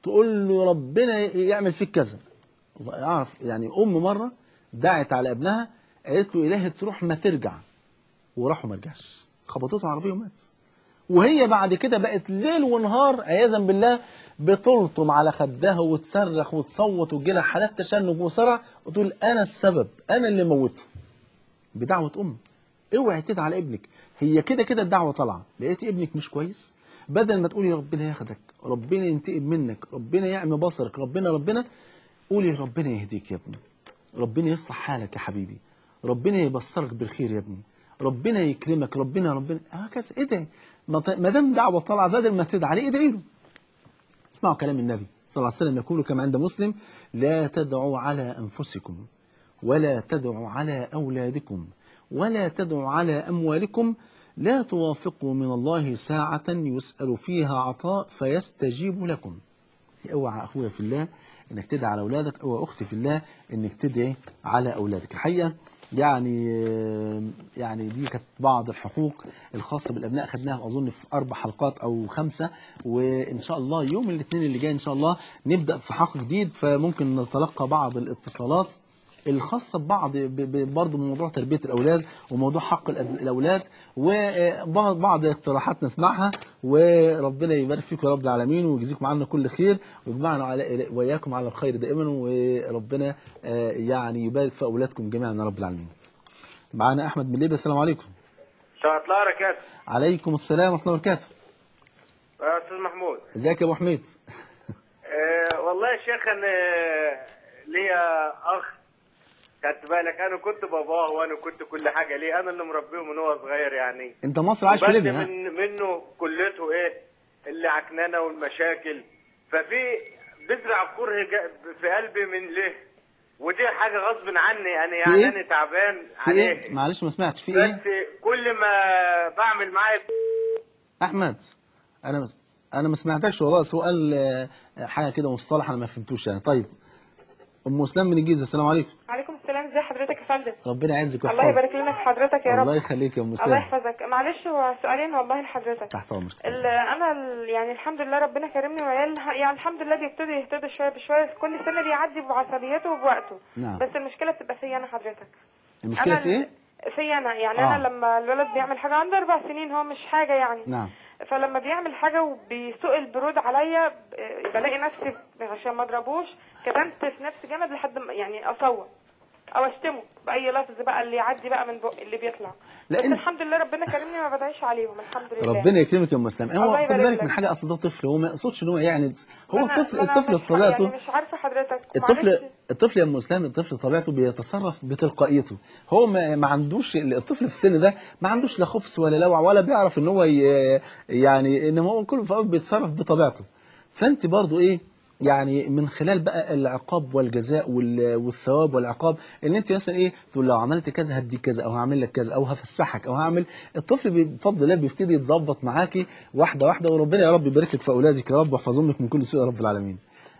تقول له ربنا يعمل فيك كذا اعرف يعني ام مره دعت على ابنها قالت له الهي تروح ما ترجع وراح وما رجعش خبطته عربيه ومات وهي بعد كده بقت ليل ونهار عياذا بالله بتلطم على خدها وتصرخ وتصوت وتجيلها حالات تشنج وصرع وتقول انا السبب انا اللي موته بدعوه ام اوعي تدعي على ابنك هي كده كده الدعوه طالعه لقيت ابنك مش كويس بدل ما تقولي ربنا ياخدك ربنا ينتقم منك ربنا يعمي بصرك ربنا ربنا قولي ربنا يهديك يا ابني ربنا يصلح حالك يا حبيبي ربنا يبصرك بالخير يا ابني ربنا يكرمك ربنا ربنا هكذا ادعي ما ط- ما دام دعوه طالعه بدل ما تدعي عليه ادعي له اسمعوا كلام النبي صلى الله عليه وسلم يقول كما عند مسلم لا تدعوا على انفسكم ولا تدعوا على اولادكم ولا تدعوا على اموالكم لا توافقوا من الله ساعة يسأل فيها عطاء فيستجيب لكم اوعى اخويا في الله انك تدعي على اولادك او اختي في الله انك تدعي على اولادك الحقيقه يعني يعني دي كانت بعض الحقوق الخاصه بالابناء خدناها اظن في اربع حلقات او خمسه وان شاء الله يوم الاثنين اللي جاي ان شاء الله نبدا في حق جديد فممكن نتلقى بعض الاتصالات الخاصة ببعض ب- ب- برضه بموضوع تربية الأولاد وموضوع حق الأب- الأولاد وبعض بعض اقتراحات نسمعها وربنا يبارك فيكم يا رب العالمين ويجزيكم عنا كل خير ويجمعنا على وإياكم على الخير دائما وربنا آه، يعني يبارك في أولادكم جميعا يا رب العالمين. معانا أحمد من ليبيا السلام عليكم. ساعة الله بركاته عليكم السلام ورحمة الله وبركاته. يا أستاذ محمود ازيك يا أبو حميد؟ أه والله يا شيخ أنا ليا أخ خدت بالك أنا كنت باباه وأنا كنت كل حاجة ليه أنا اللي مربيه من هو صغير يعني أنت مصر عايش في بس ليبيا ها؟ من منه كلته إيه اللي عكنانة والمشاكل ففي بزرع كره جا- في قلبي من ليه ودي حاجة غصب عني أنا في يعني إيه؟ أنا تعبان في عليه إيه؟ معلش ما سمعتش في بس إيه؟ كل ما بعمل معاه احمد انا مس... انا ما سمعتكش والله سؤال آه، حاجه كده مصطلح انا ما فهمتوش يعني طيب ام اسلام من الجيزه السلام عليكم عليكم السلام ازي حضرتك يا فندم ربنا يعزك الله ويحفظك يبارك لنا في حضرتك يا رب الله يخليك يا ام الله اسلام يحفظك معلش هو سؤالين والله لحضرتك تحت امرك ال- انا ال- يعني الحمد لله ربنا كرمني وعيال يعني الحمد لله بيبتدي يهتدي شويه بشويه في كل سنه بيعدي بعصبيته وبوقته نعم. بس المشكله بتبقى فيا انا حضرتك المشكله انا في ايه فيا انا يعني آه. انا لما الولد بيعمل حاجه عنده اربع سنين هو مش حاجه يعني نعم فلما بيعمل حاجه وبيسوق البرود عليا ب- بلاقي نفسي عشان ما اضربوش كتمت في نفسي جامد لحد ما يعني اصوت او اشتمه باي لفظ بقى اللي يعدي بقى من بق اللي بيطلع لا، بس انت- الحمد لله ربنا كرمني ما بدعيش عليهم الحمد لله ربنا يكرمك يا ام اسلام هو الله خد يبارك بالك لك. من حاجه اصل ده طفل هو ما يقصدش ان هو يعند هو ما أنا- الطفل ما أنا الطفل مش- بطبيعته يعني مش عارفه حضرتك الطفل معلش. الطفل يا ام اسلام الطفل طبيعته بيتصرف بتلقائيته هو ما, ما عندوش الطفل في السن ده ما عندوش لا خبث ولا لوع ولا بيعرف ان هو ي- يعني ان هو كل فهو بيتصرف بطبيعته فانت برضو ايه يعني من خلال بقى العقاب والجزاء وال- والثواب والعقاب ان انت مثلا ايه تقول لو عملت كذا هديك كذا او هعمل لك كذا او هفسحك او هعمل الطفل بي- بفضل الله بيبتدي يتظبط معاكي واحده واحده وربنا يا رب يبارك لك في اولادك يا رب واحفظهم لك من كل سوء يا رب العالمين.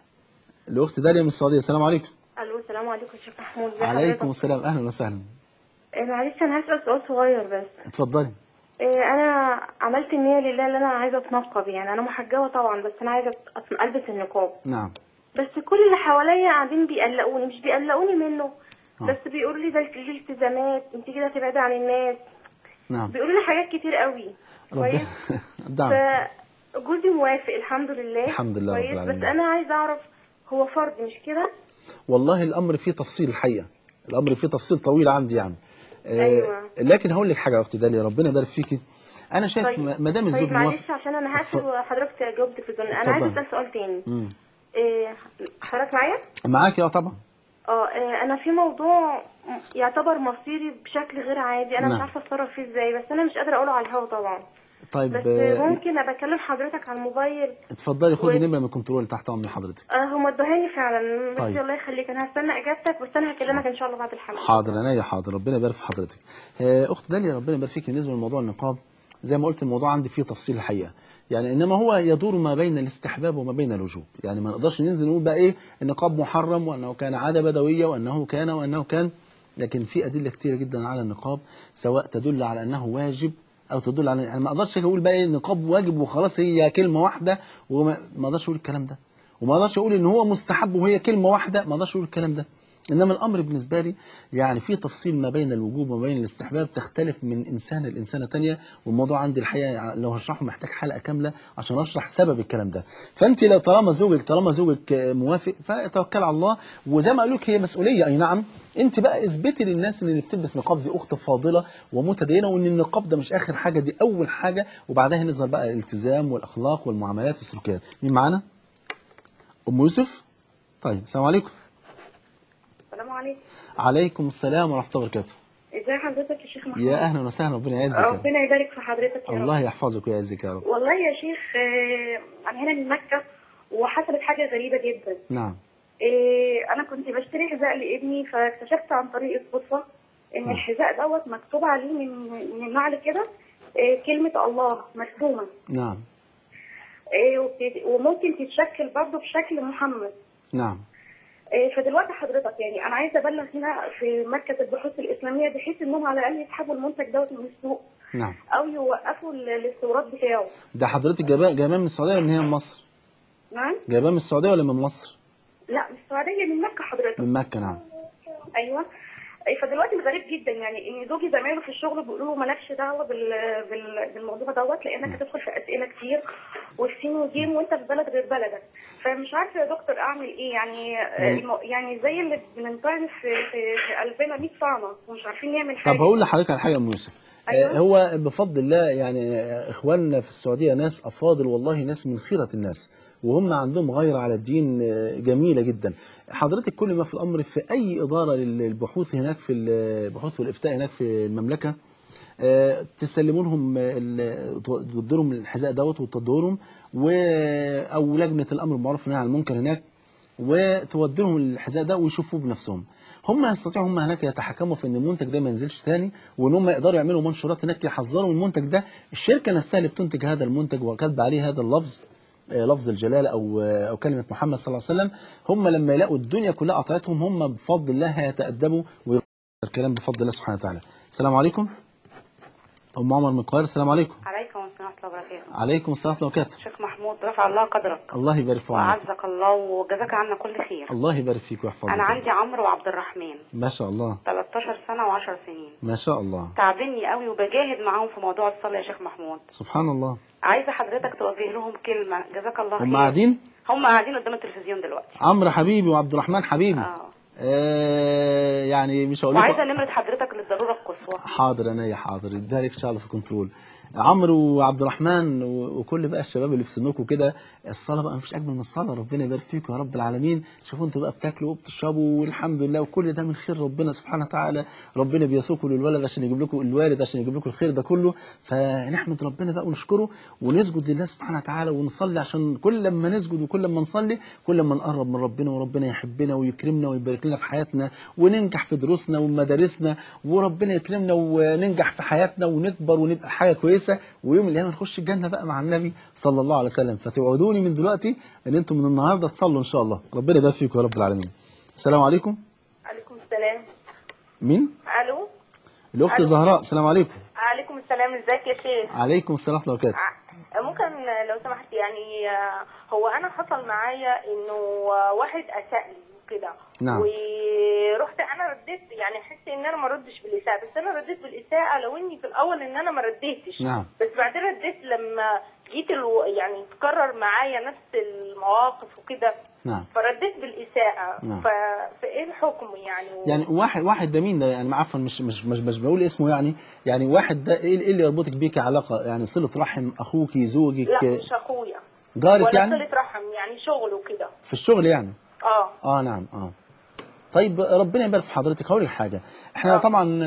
الاخت داليا من السعوديه السلام عليكم. الو السلام عليكم يا شيخ محمود ازي عليكم حضرتك؟ السلام اهلا وسهلا آه، معلش انا هسال سؤال صغير بس اتفضلي آه، انا عملت النيه لله اللي انا عايزه اتنقب يعني انا محجبه طبعا بس انا عايزه أت- البس النقاب نعم بس كل اللي حواليا قاعدين بيقلقوني مش بيقلقوني منه آه. بس بيقولوا لي ده دي التزامات انت كده تبعدي عن الناس نعم بيقولوا لي حاجات كتير قوي ربنا كويس نعم فجوزي موافق الحمد لله الحمد لله رب كويس العالمين. بس انا عايزه اعرف هو فرض مش كده والله الامر فيه تفصيل الحقيقه الامر فيه تفصيل طويل عندي يعني آه، أيوة. لكن هقول لك حاجه يا اختي داليا ربنا يبارك فيكي انا شايف طيب ما دام الزوج طيب موافق معلش عشان انا هقفل اتفضل. وحضرتك جاوب تلفزيون انا اتفضل. عايزه اسال سؤال تاني مم. إيه حضرتك معايا؟ معاك اه طبعا اه إيه، انا في موضوع م- يعتبر مصيري بشكل غير عادي انا نعم. مش عارفه اتصرف فيه ازاي بس انا مش قادره اقوله على الهوا طبعا طيب بس آه، ممكن ابقى اكلم حضرتك على الموبايل اتفضلي خدي و- نمره من الكنترول تحت امر حضرتك آه هم ادوهاني فعلا بس طيب. الله يخليك انا هستنى اجابتك بس انا هكلمك ان شاء الله بعد الحلقه حاضر عينيا حاضر ربنا يبارك في حضرتك آه، اخت داليا ربنا يبارك فيك بالنسبه لموضوع النقاب زي ما قلت الموضوع عندي فيه تفصيل الحقيقه يعني انما هو يدور ما بين الاستحباب وما بين الوجوب يعني ما نقدرش ننزل نقول بقى ايه النقاب محرم وانه كان عاده بدويه وانه كان وانه كان لكن في ادله كتيره جدا على النقاب سواء تدل على انه واجب او تدل على يعني ما اقدرش اقول بقى ايه النقاب واجب وخلاص هي كلمه واحده وما ما اقدرش اقول الكلام ده وما اقدرش اقول ان هو مستحب وهي كلمه واحده ما اقدرش اقول الكلام ده انما الامر بالنسبه لي يعني في تفصيل ما بين الوجوب وما بين الاستحباب تختلف من انسان لانسانه تانية والموضوع عندي الحقيقه لو هشرحه محتاج حلقه كامله عشان اشرح سبب الكلام ده فانت لو طالما زوجك طالما زوجك آه، موافق فتوكل على الله وزي ما قالوا لك هي مسؤوليه اي نعم انت بقى اثبتي للناس ان اللي بتلبس نقاب دي اخت فاضله ومتدينه وان النقاب ده مش اخر حاجه دي اول حاجه وبعدها نظهر بقى الالتزام والاخلاق والمعاملات والسلوكيات مين معانا ام يوسف طيب السلام عليكم السلام عليكم عليكم السلام ورحمه الله وبركاته ازي حضرتك يا شيخ محمود يا اهلا وسهلا ربنا يعزك يا رب. ربنا يبارك في حضرتك يا رب الله يحفظك ويعزك يا رب والله يا شيخ آه، انا هنا من مكة وحصلت حاجة غريبة جدا نعم آه، انا كنت بشتري حذاء لابني فاكتشفت عن طريق الصدفة ان نعم. الحذاء دوت مكتوب عليه من من النعل كده آه، كلمة الله مرسومة نعم آه، وبت- وممكن تتشكل برضه بشكل محمد نعم آه، فدلوقتي حضرتك يعني انا عايزه ابلغ هنا في مركز البحوث الاسلاميه بحيث انهم على الاقل يسحبوا المنتج دوت من السوق نعم او يوقفوا ال- الاستيراد بتاعه ده حضرتك جايباه جايباه من السعوديه ولا من هنا من مصر نعم جايباه من السعوديه ولا من مصر لا من السعوديه من مكه حضرتك من مكه نعم ايوه آه، فدلوقتي الغريب جدا يعني ان زوجي زمايله في الشغل بيقولوا له مالكش دعوه بال... بال... بالموضوع دوت لانك هتدخل في اسئله كتير وفي سين وجيم وانت في بلد غير بلدك فمش عارفه يا دكتور اعمل ايه يعني آه، الم... يعني زي اللي بننطعن في في, في قلبنا 100 طعنه ومش عارفين نعمل حاجه طب هقول لحضرتك على حاجه يا ام يوسف أيوة. آه، هو بفضل الله يعني آه، اخواننا في السعوديه ناس افاضل والله ناس من خيره الناس وهم عندهم غيرة على الدين آه، جميله جدا حضرتك كل ما في الامر في اي اداره للبحوث هناك في البحوث والافتاء هناك في المملكه آه، تسلموا لهم آه، ال- تودوا لهم الحذاء دوت وتدوا لهم و او لجنه الامر بالمعروف والنهي عن المنكر هناك وتودي لهم الحذاء ده ويشوفوه بنفسهم هم يستطيعوا هم هناك يتحكموا في ان المنتج ده ما ينزلش تاني وان هم يقدروا يعملوا منشورات هناك يحذروا من المنتج ده الشركه نفسها اللي بتنتج هذا المنتج وكاتبه عليه هذا اللفظ آه، لفظ الجلاله او آه، او كلمه محمد صلى الله عليه وسلم هم لما يلاقوا الدنيا كلها قطعتهم هم بفضل الله هيتادبوا ويقرأوا الكلام بفضل الله سبحانه وتعالى السلام عليكم ام عمر من القاهره السلام عليكم عليكم السلام ورحمة الله وبركاته عليكم السلام ورحمه الله وبركاته شيخ محمود رفع الله قدرك الله يبارك في عمرك وأعزك الله وجزاك عنا كل خير الله يبارك فيك ويحفظك أنا عندي عمرو وعبد الرحمن ما شاء الله 13 سنة و10 سنين ما شاء الله تعبني قوي وبجاهد معاهم في موضوع الصلاة يا شيخ محمود سبحان الله عايزة حضرتك توجه لهم كلمة جزاك الله خير هم قاعدين هم قاعدين قدام التلفزيون دلوقتي عمرو حبيبي وعبد الرحمن حبيبي اه آه يعني مش هقول وعايزة لكم نمرة حضرتك للضرورة القصوى حاضر انا يا حاضر اديها لك ان شاء الله في كنترول عمرو وعبد الرحمن و- وكل بقى الشباب اللي في سنكم كده الصلاه بقى مفيش اجمل من الصلاه ربنا يبارك فيكم يا رب العالمين شوفوا انتوا بقى بتاكلوا وبتشربوا والحمد لله وكل ده من خير ربنا سبحانه وتعالى ربنا بيسوقوا للولد عشان يجيب لكم الوالد عشان يجيب لكم الخير ده كله فنحمد ربنا بقى ونشكره ونسجد لله سبحانه وتعالى ونصلي عشان كل ما نسجد وكل ما نصلي كل ما نقرب من ربنا وربنا يحبنا ويكرمنا ويبارك لنا في حياتنا وننجح في دروسنا ومدارسنا وربنا يكرمنا وننجح في حياتنا ونكبر ونبقى حاجه كويسه ويوم الايام نخش الجنه بقى مع النبي صلى الله عليه وسلم فتوعدوني من دلوقتي ان انتم من النهارده تصلوا ان شاء الله ربنا يبارك فيكم يا رب العالمين السلام عليكم عليكم السلام مين الو الاخت زهراء السلام عليكم عليكم السلام ازيك يا شيخ عليكم السلام ورحمه الله وبركاته ع- ممكن لو سمحت يعني آه، هو انا حصل معايا انه آه، واحد اساء لي وكده نعم. ورحت انا رديت يعني حسيت ان انا ما ردش بالاساءه بس انا رديت بالاساءه لو اني في الاول ان انا ما رديتش نعم. بس بعدين رديت لما جيت الو... يعني تكرر معايا نفس المواقف وكده نعم فرديت بالاساءه نعم. ف... فايه الحكم يعني يعني واحد واحد ده مين ده يعني عفوا مش مش مش مش بقول اسمه يعني يعني واحد ده ايه إيه اللي يربطك بيك علاقه يعني صله رحم اخوك زوجك لا مش اخويا جارك ولا يعني صله رحم يعني شغل وكده في الشغل يعني اه اه نعم اه طيب ربنا يبارك في حضرتك هقول لك حاجه احنا آه. طبعا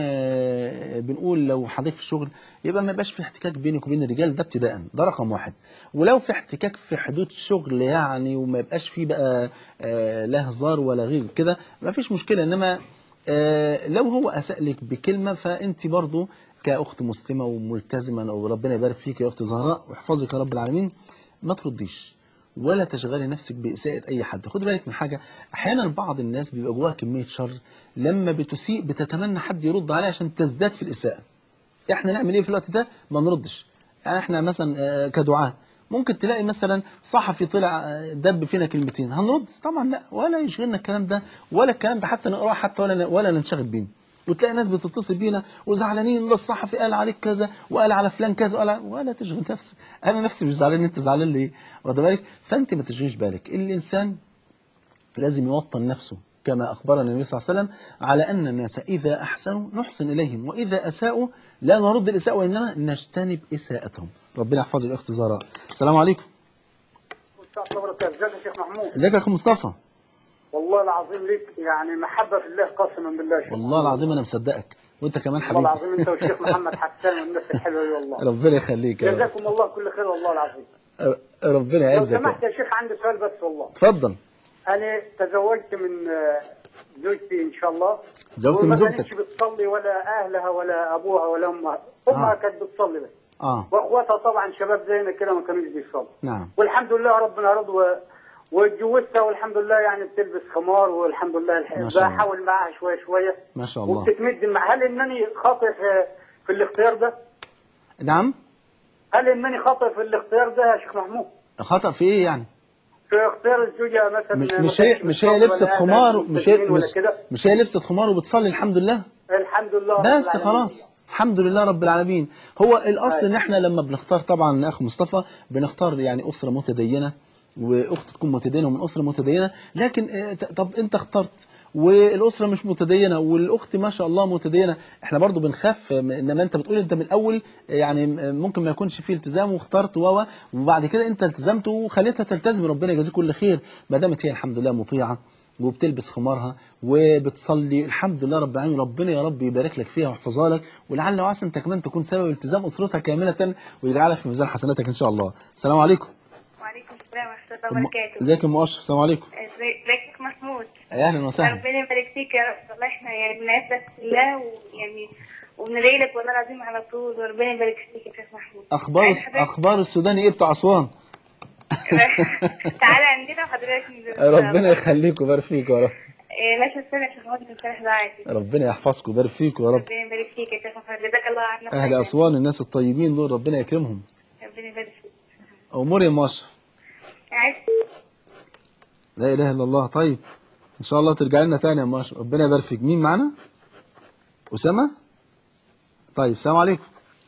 آه، بنقول لو حضرتك في الشغل يبقى ما يبقاش في احتكاك بينك وبين الرجال ده ابتداء ده رقم واحد ولو في احتكاك في حدود شغل يعني وما يبقاش فيه بقى آه، لا هزار ولا غير كده ما فيش مشكله انما آه، لو هو اساء لك بكلمه فانت برضو كاخت مسلمه وملتزمه وربنا يبارك فيك يا اخت زهراء ويحفظك يا رب العالمين ما ترديش ولا تشغلي نفسك بإساءة أي حد خد بالك من حاجة أحيانا بعض الناس بيبقى جواها كمية شر لما بتسيء بتتمنى حد يرد عليها عشان تزداد في الإساءة احنا نعمل ايه في الوقت ده ما نردش يعني احنا مثلا آه، كدعاة ممكن تلاقي مثلا صحفي طلع آه، دب فينا كلمتين هنرد طبعا لا ولا يشغلنا الكلام ده ولا الكلام ده حتى نقراه حتى ولا ولا ننشغل بيه وتلاقي ناس بتتصل بينا وزعلانين ده الصحفي قال عليك كذا وقال على فلان كذا وقال ولا تشغل نفسك انا نفسي مش زعلان انت زعلان ليه واخد بالك فانت ما تشغلش بالك الانسان لازم يوطن نفسه كما أخبرنا النبي صلى الله عليه وسلم على أن الناس إذا أحسنوا نحسن إليهم وإذا أساءوا لا نرد الإساءة وإنما نجتنب إساءتهم ربنا يحفظك يا أخت زهراء السلام عليكم ورحمة الله وبركاته ازيك يا شيخ محمود ازيك يا أخو مصطفى والله العظيم ليك يعني محبة في الله قسما بالله يا شيخ والله العظيم أنا مصدقك وأنت كمان والله حبيبي العظيم انت والشيخ محمد حسان والناس الحلوة دي والله ربنا يخليك يا رب جزاكم الله كل خير والله العظيم ربنا لو يعزك يا سمحت رب. يا شيخ عندي سؤال بس والله اتفضل انا تزوجت من آه، زوجتي ان شاء الله تزوجت من وما زوجتك؟ كانتش بتصلي ولا اهلها ولا ابوها ولا امها امها آه. كانت بتصلي بس آه واخواتها طبعا شباب زينا كده ما كانوش بيصلوا نعم والحمد لله ربنا رضى و- واتجوزتها والحمد لله يعني بتلبس خمار والحمد لله الح- ما شاء الله. بحاول معاها شويه شويه ما شاء الله وبتتمد مع هل انني خاطئ في, في الاختيار ده؟ نعم هل انني خاطئ في الاختيار ده يا شيخ محمود؟ خطأ في إيه يعني في اختيار الزوجه مثلا مش ما مش هي كانتش مش هي بتصلي لبست ولا أهلها خمار مش هي ملتزمين ولا مش, كده مش هي لبست خمار وبتصلي الحمد لله الحمد لله رب بس العالمين. خلاص الحمد لله رب العالمين هو الاصل ان احنا لما بنختار طبعا اخ مصطفى بنختار يعني اسره متدينه واخت تكون متدينه ومن اسره متدينه لكن آه، ت- طب انت اخترت والاسره مش متدينه والاخت ما شاء الله متدينه احنا برضو بنخاف آه، انما انت بتقول انت من الاول آه، يعني آه، ممكن ما يكونش فيه التزام واخترت و وبعد كده انت التزمت وخليتها تلتزم ربنا يجازيك كل خير ما دامت هي الحمد لله مطيعه وبتلبس خمارها وبتصلي الحمد لله رب العالمين ربنا يا رب يبارك لك فيها ويحفظها لك ولعل وعسى انت كمان تكون سبب التزام اسرتها كامله ويجعلك في ميزان حسناتك ان شاء الله السلام عليكم وعليكم السلام ورحمة الله وبركاته ازيك يا ام اشرف السلام عليكم ازيك ازيك محمود اهلا وسهلا ربنا يبارك فيك يا رب والله احنا يعني بنعزك في الله ويعني وبندعي لك والله العظيم على طول وربنا يبارك فيك يا شيخ محمود اخبار عايز حضرتك- اخبار السوداني ايه بتاع اسوان تعالى عندنا وحضرتك ننزل. ربنا يخليك ويبارك فيك يا رب إيه، ماشي السنة يا شيخ محمود في الفرح ده عادي ربنا يحفظك ويبارك فيك يا رب ربنا يبارك فيك يا شيخ محمود جزاك الله عنا اهل خير. اسوان الناس الطيبين دول ربنا يكرمهم ربنا يبارك فيك امور يا ام اشرف عايز لا اله الا الله طيب ان شاء الله ترجع لنا تاني يا ام اشرف ربنا يبارك فيك مين معانا اسامه طيب السلام عليكم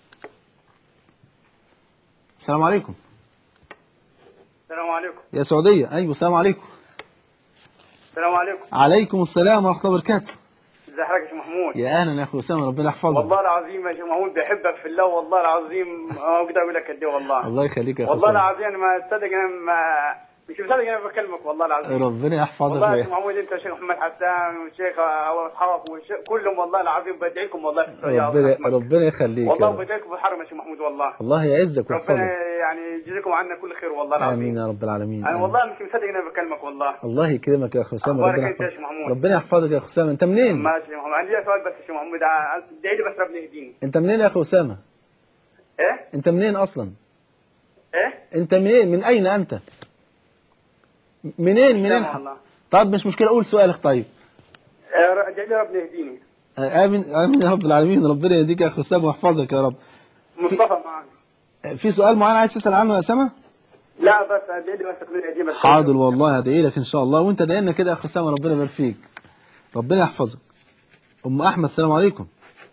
السلام عليكم السلام عليكم يا سعوديه ايوه السلام عليكم السلام عليكم عليكم السلام ورحمه الله وبركاته ازي حضرتك يا شيخ محمود يا اهلا يا اخو اسامه ربنا يحفظك والله العظيم يا شيخ محمود بحبك في الله والله العظيم ما اقدر اقول لك قد ايه والله الله يخليك يا اخو والله اسامه العظيم انا ما تصدق انا ما مش مصدق انا بكلمك والله العظيم ربنا يحفظك والله يا ويا شيخ محمود انت والشيخ محمد حسان والشيخ واصحابك والشيخ كلهم والله العظيم بدعي لكم والله في الصيام ربنا والرحمة. ربنا يخليك يا والله رب بدعي لكم في الحرم يا شيخ محمود والله الله يعزك ربنا ويحفظك يعني يجزيكم عنا كل خير والله العظيم امين يا رب العالمين انا آمين. والله مش مصدق اني بكلمك والله الله يكرمك يا اخو اسامه أخبارك ربنا أنت يا يحفظك شيخ محمود؟ ربنا يحفظك يا اخو اسامه انت منين ماشي يا محمود عندي سؤال بس يا شيخ محمود ادعي لي بس ربنا يهديني انت منين يا اخو اسامه ايه انت منين اصلا ايه انت منين من اين انت منين منين سلام ح- والله طيب مش مشكله قول سؤالك طيب آه، ادعي لي ربنا يهديني آه، امين امين يا رب العالمين ربنا يهديك يا اخو اسامه ويحفظك يا رب مصطفى معك آه، في سؤال معين عايز تسال عنه يا اسامه لا بس ادعي لي بس ربنا يهديني بس حاضر والله هدعي لك ان شاء الله وانت ادعي لنا كده يا اخو اسامه ربنا يبارك فيك ربنا يحفظك ام احمد السلام عليكم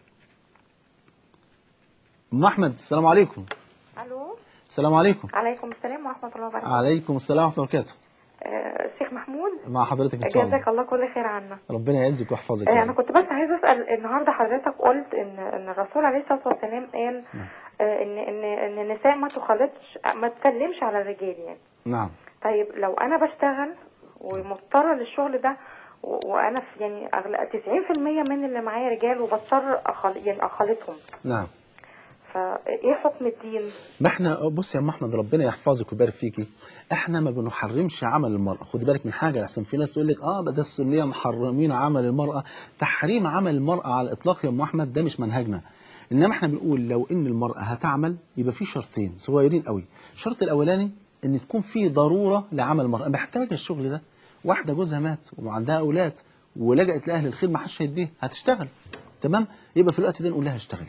ام احمد السلام عليكم الو السلام عليكم عليكم السلام ورحمه الله وبركاته عليكم السلام ورحمه الله وبركاته آه، الشيخ محمود مع حضرتك ان شاء الله جزاك الله كل خير عنا ربنا يعزك ويحفظك آه، يا انا رب. كنت بس عايزه اسال النهارده حضرتك قلت ان ان الرسول عليه الصلاه والسلام قال آه، ان ان ان النساء ما تخالطش ما تسلمش على الرجال يعني نعم طيب لو انا بشتغل ومضطره للشغل ده و- وانا في يعني أغلى 90% من اللي معايا رجال وبضطر أخل... يعني اخالطهم نعم فايه حكم الدين؟ ما احنا بص يا ام احمد ربنا يحفظك ويبارك فيكي احنا ما بنحرمش عمل المرأة خد بالك من حاجة احسن في ناس تقول لك اه ده السنية محرمين عمل المرأة تحريم عمل المرأة على الاطلاق يا ام احمد ده مش منهجنا انما احنا بنقول لو ان المرأة هتعمل يبقى في شرطين صغيرين قوي الشرط الاولاني ان تكون في ضرورة لعمل المرأة محتاجة الشغل ده واحدة جوزها مات وعندها اولاد ولجأت لاهل الخير ما حدش هيديها هتشتغل تمام يبقى في الوقت ده نقول لها اشتغلي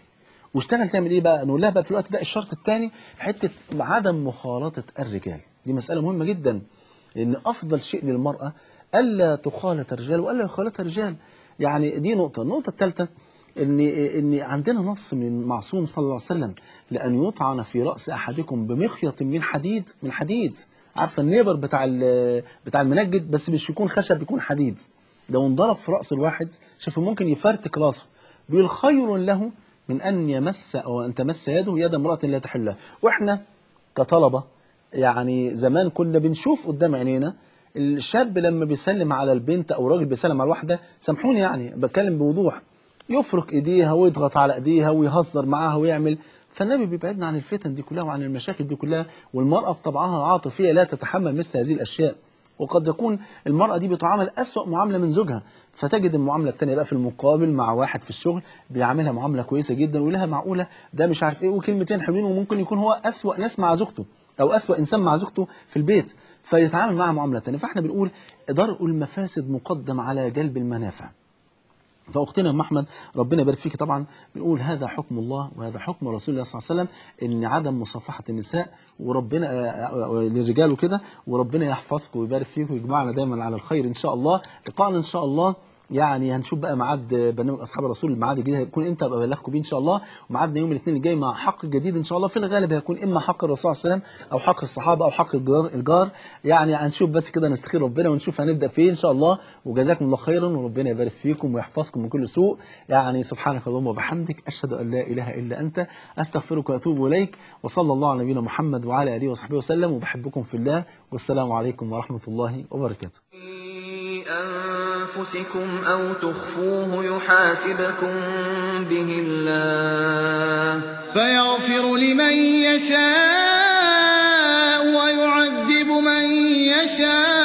واشتغل تعمل ايه بقى نقول لها بقى في الوقت ده الشرط الثاني حته عدم مخالطه الرجال دي مساله مهمه جدا لان افضل شيء للمراه الا تخالط الرجال والا يخالطها الرجال يعني دي نقطه النقطه الثالثه ان ان عندنا نص من المعصوم صلى الله عليه وسلم لان يطعن في راس احدكم بمخيط من حديد من حديد عارفه النيبر بتاع ال- بتاع المنجد بس مش يكون خشب يكون حديد لو انضرب في راس الواحد شوف ممكن يفرتك راسه بيقول خير له من ان يمس او ان تمس يده يد امراه لا تحلها واحنا كطلبه يعني زمان كنا بنشوف قدام عينينا الشاب لما بيسلم على البنت او راجل بيسلم على الواحده سامحوني يعني بتكلم بوضوح يفرك ايديها ويضغط على ايديها ويهزر معاها ويعمل فالنبي بيبعدنا عن الفتن دي كلها وعن المشاكل دي كلها والمرأة بطبعها عاطفية لا تتحمل مثل هذه الأشياء وقد يكون المرأة دي بتعامل أسوأ معاملة من زوجها فتجد المعاملة التانية بقى في المقابل مع واحد في الشغل بيعاملها معاملة كويسة جدا ويقول لها معقولة ده مش عارف ايه وكلمتين حلوين وممكن يكون هو أسوأ ناس مع زوجته أو أسوأ إنسان مع زوجته في البيت فيتعامل معها معاملة تانية فاحنا بنقول درء المفاسد مقدم على جلب المنافع فاختنا ام احمد ربنا يبارك فيك طبعا بنقول هذا حكم الله وهذا حكم رسول الله صلى الله عليه وسلم ان عدم مصافحه النساء وربنا آه، آه، للرجال وكده وربنا يحفظك ويبارك فيك ويجمعنا دايما على الخير ان شاء الله لقاءنا ان شاء الله يعني هنشوف بقى ميعاد برنامج اصحاب الرسول الميعاد الجديد هيكون امتى ابقى ابلغكم بيه ان شاء الله وميعادنا يوم الاثنين الجاي مع حق جديد ان شاء الله في الغالب هيكون اما حق الرسول صلى الله عليه وسلم او حق الصحابه او حق الجار الجار يعني هنشوف بس كده نستخير ربنا ونشوف هنبدا فين ان شاء الله وجزاكم الله خيرا وربنا يبارك فيكم ويحفظكم من كل سوء يعني سبحانك اللهم وبحمدك اشهد ان لا اله الا انت استغفرك واتوب اليك وصلى الله على نبينا محمد وعلى اله وصحبه وسلم وبحبكم في الله والسلام عليكم ورحمه الله وبركاته أنفسكم أو تخفوه يحاسبكم به الله فيغفر لمن يشاء ويعذب من يشاء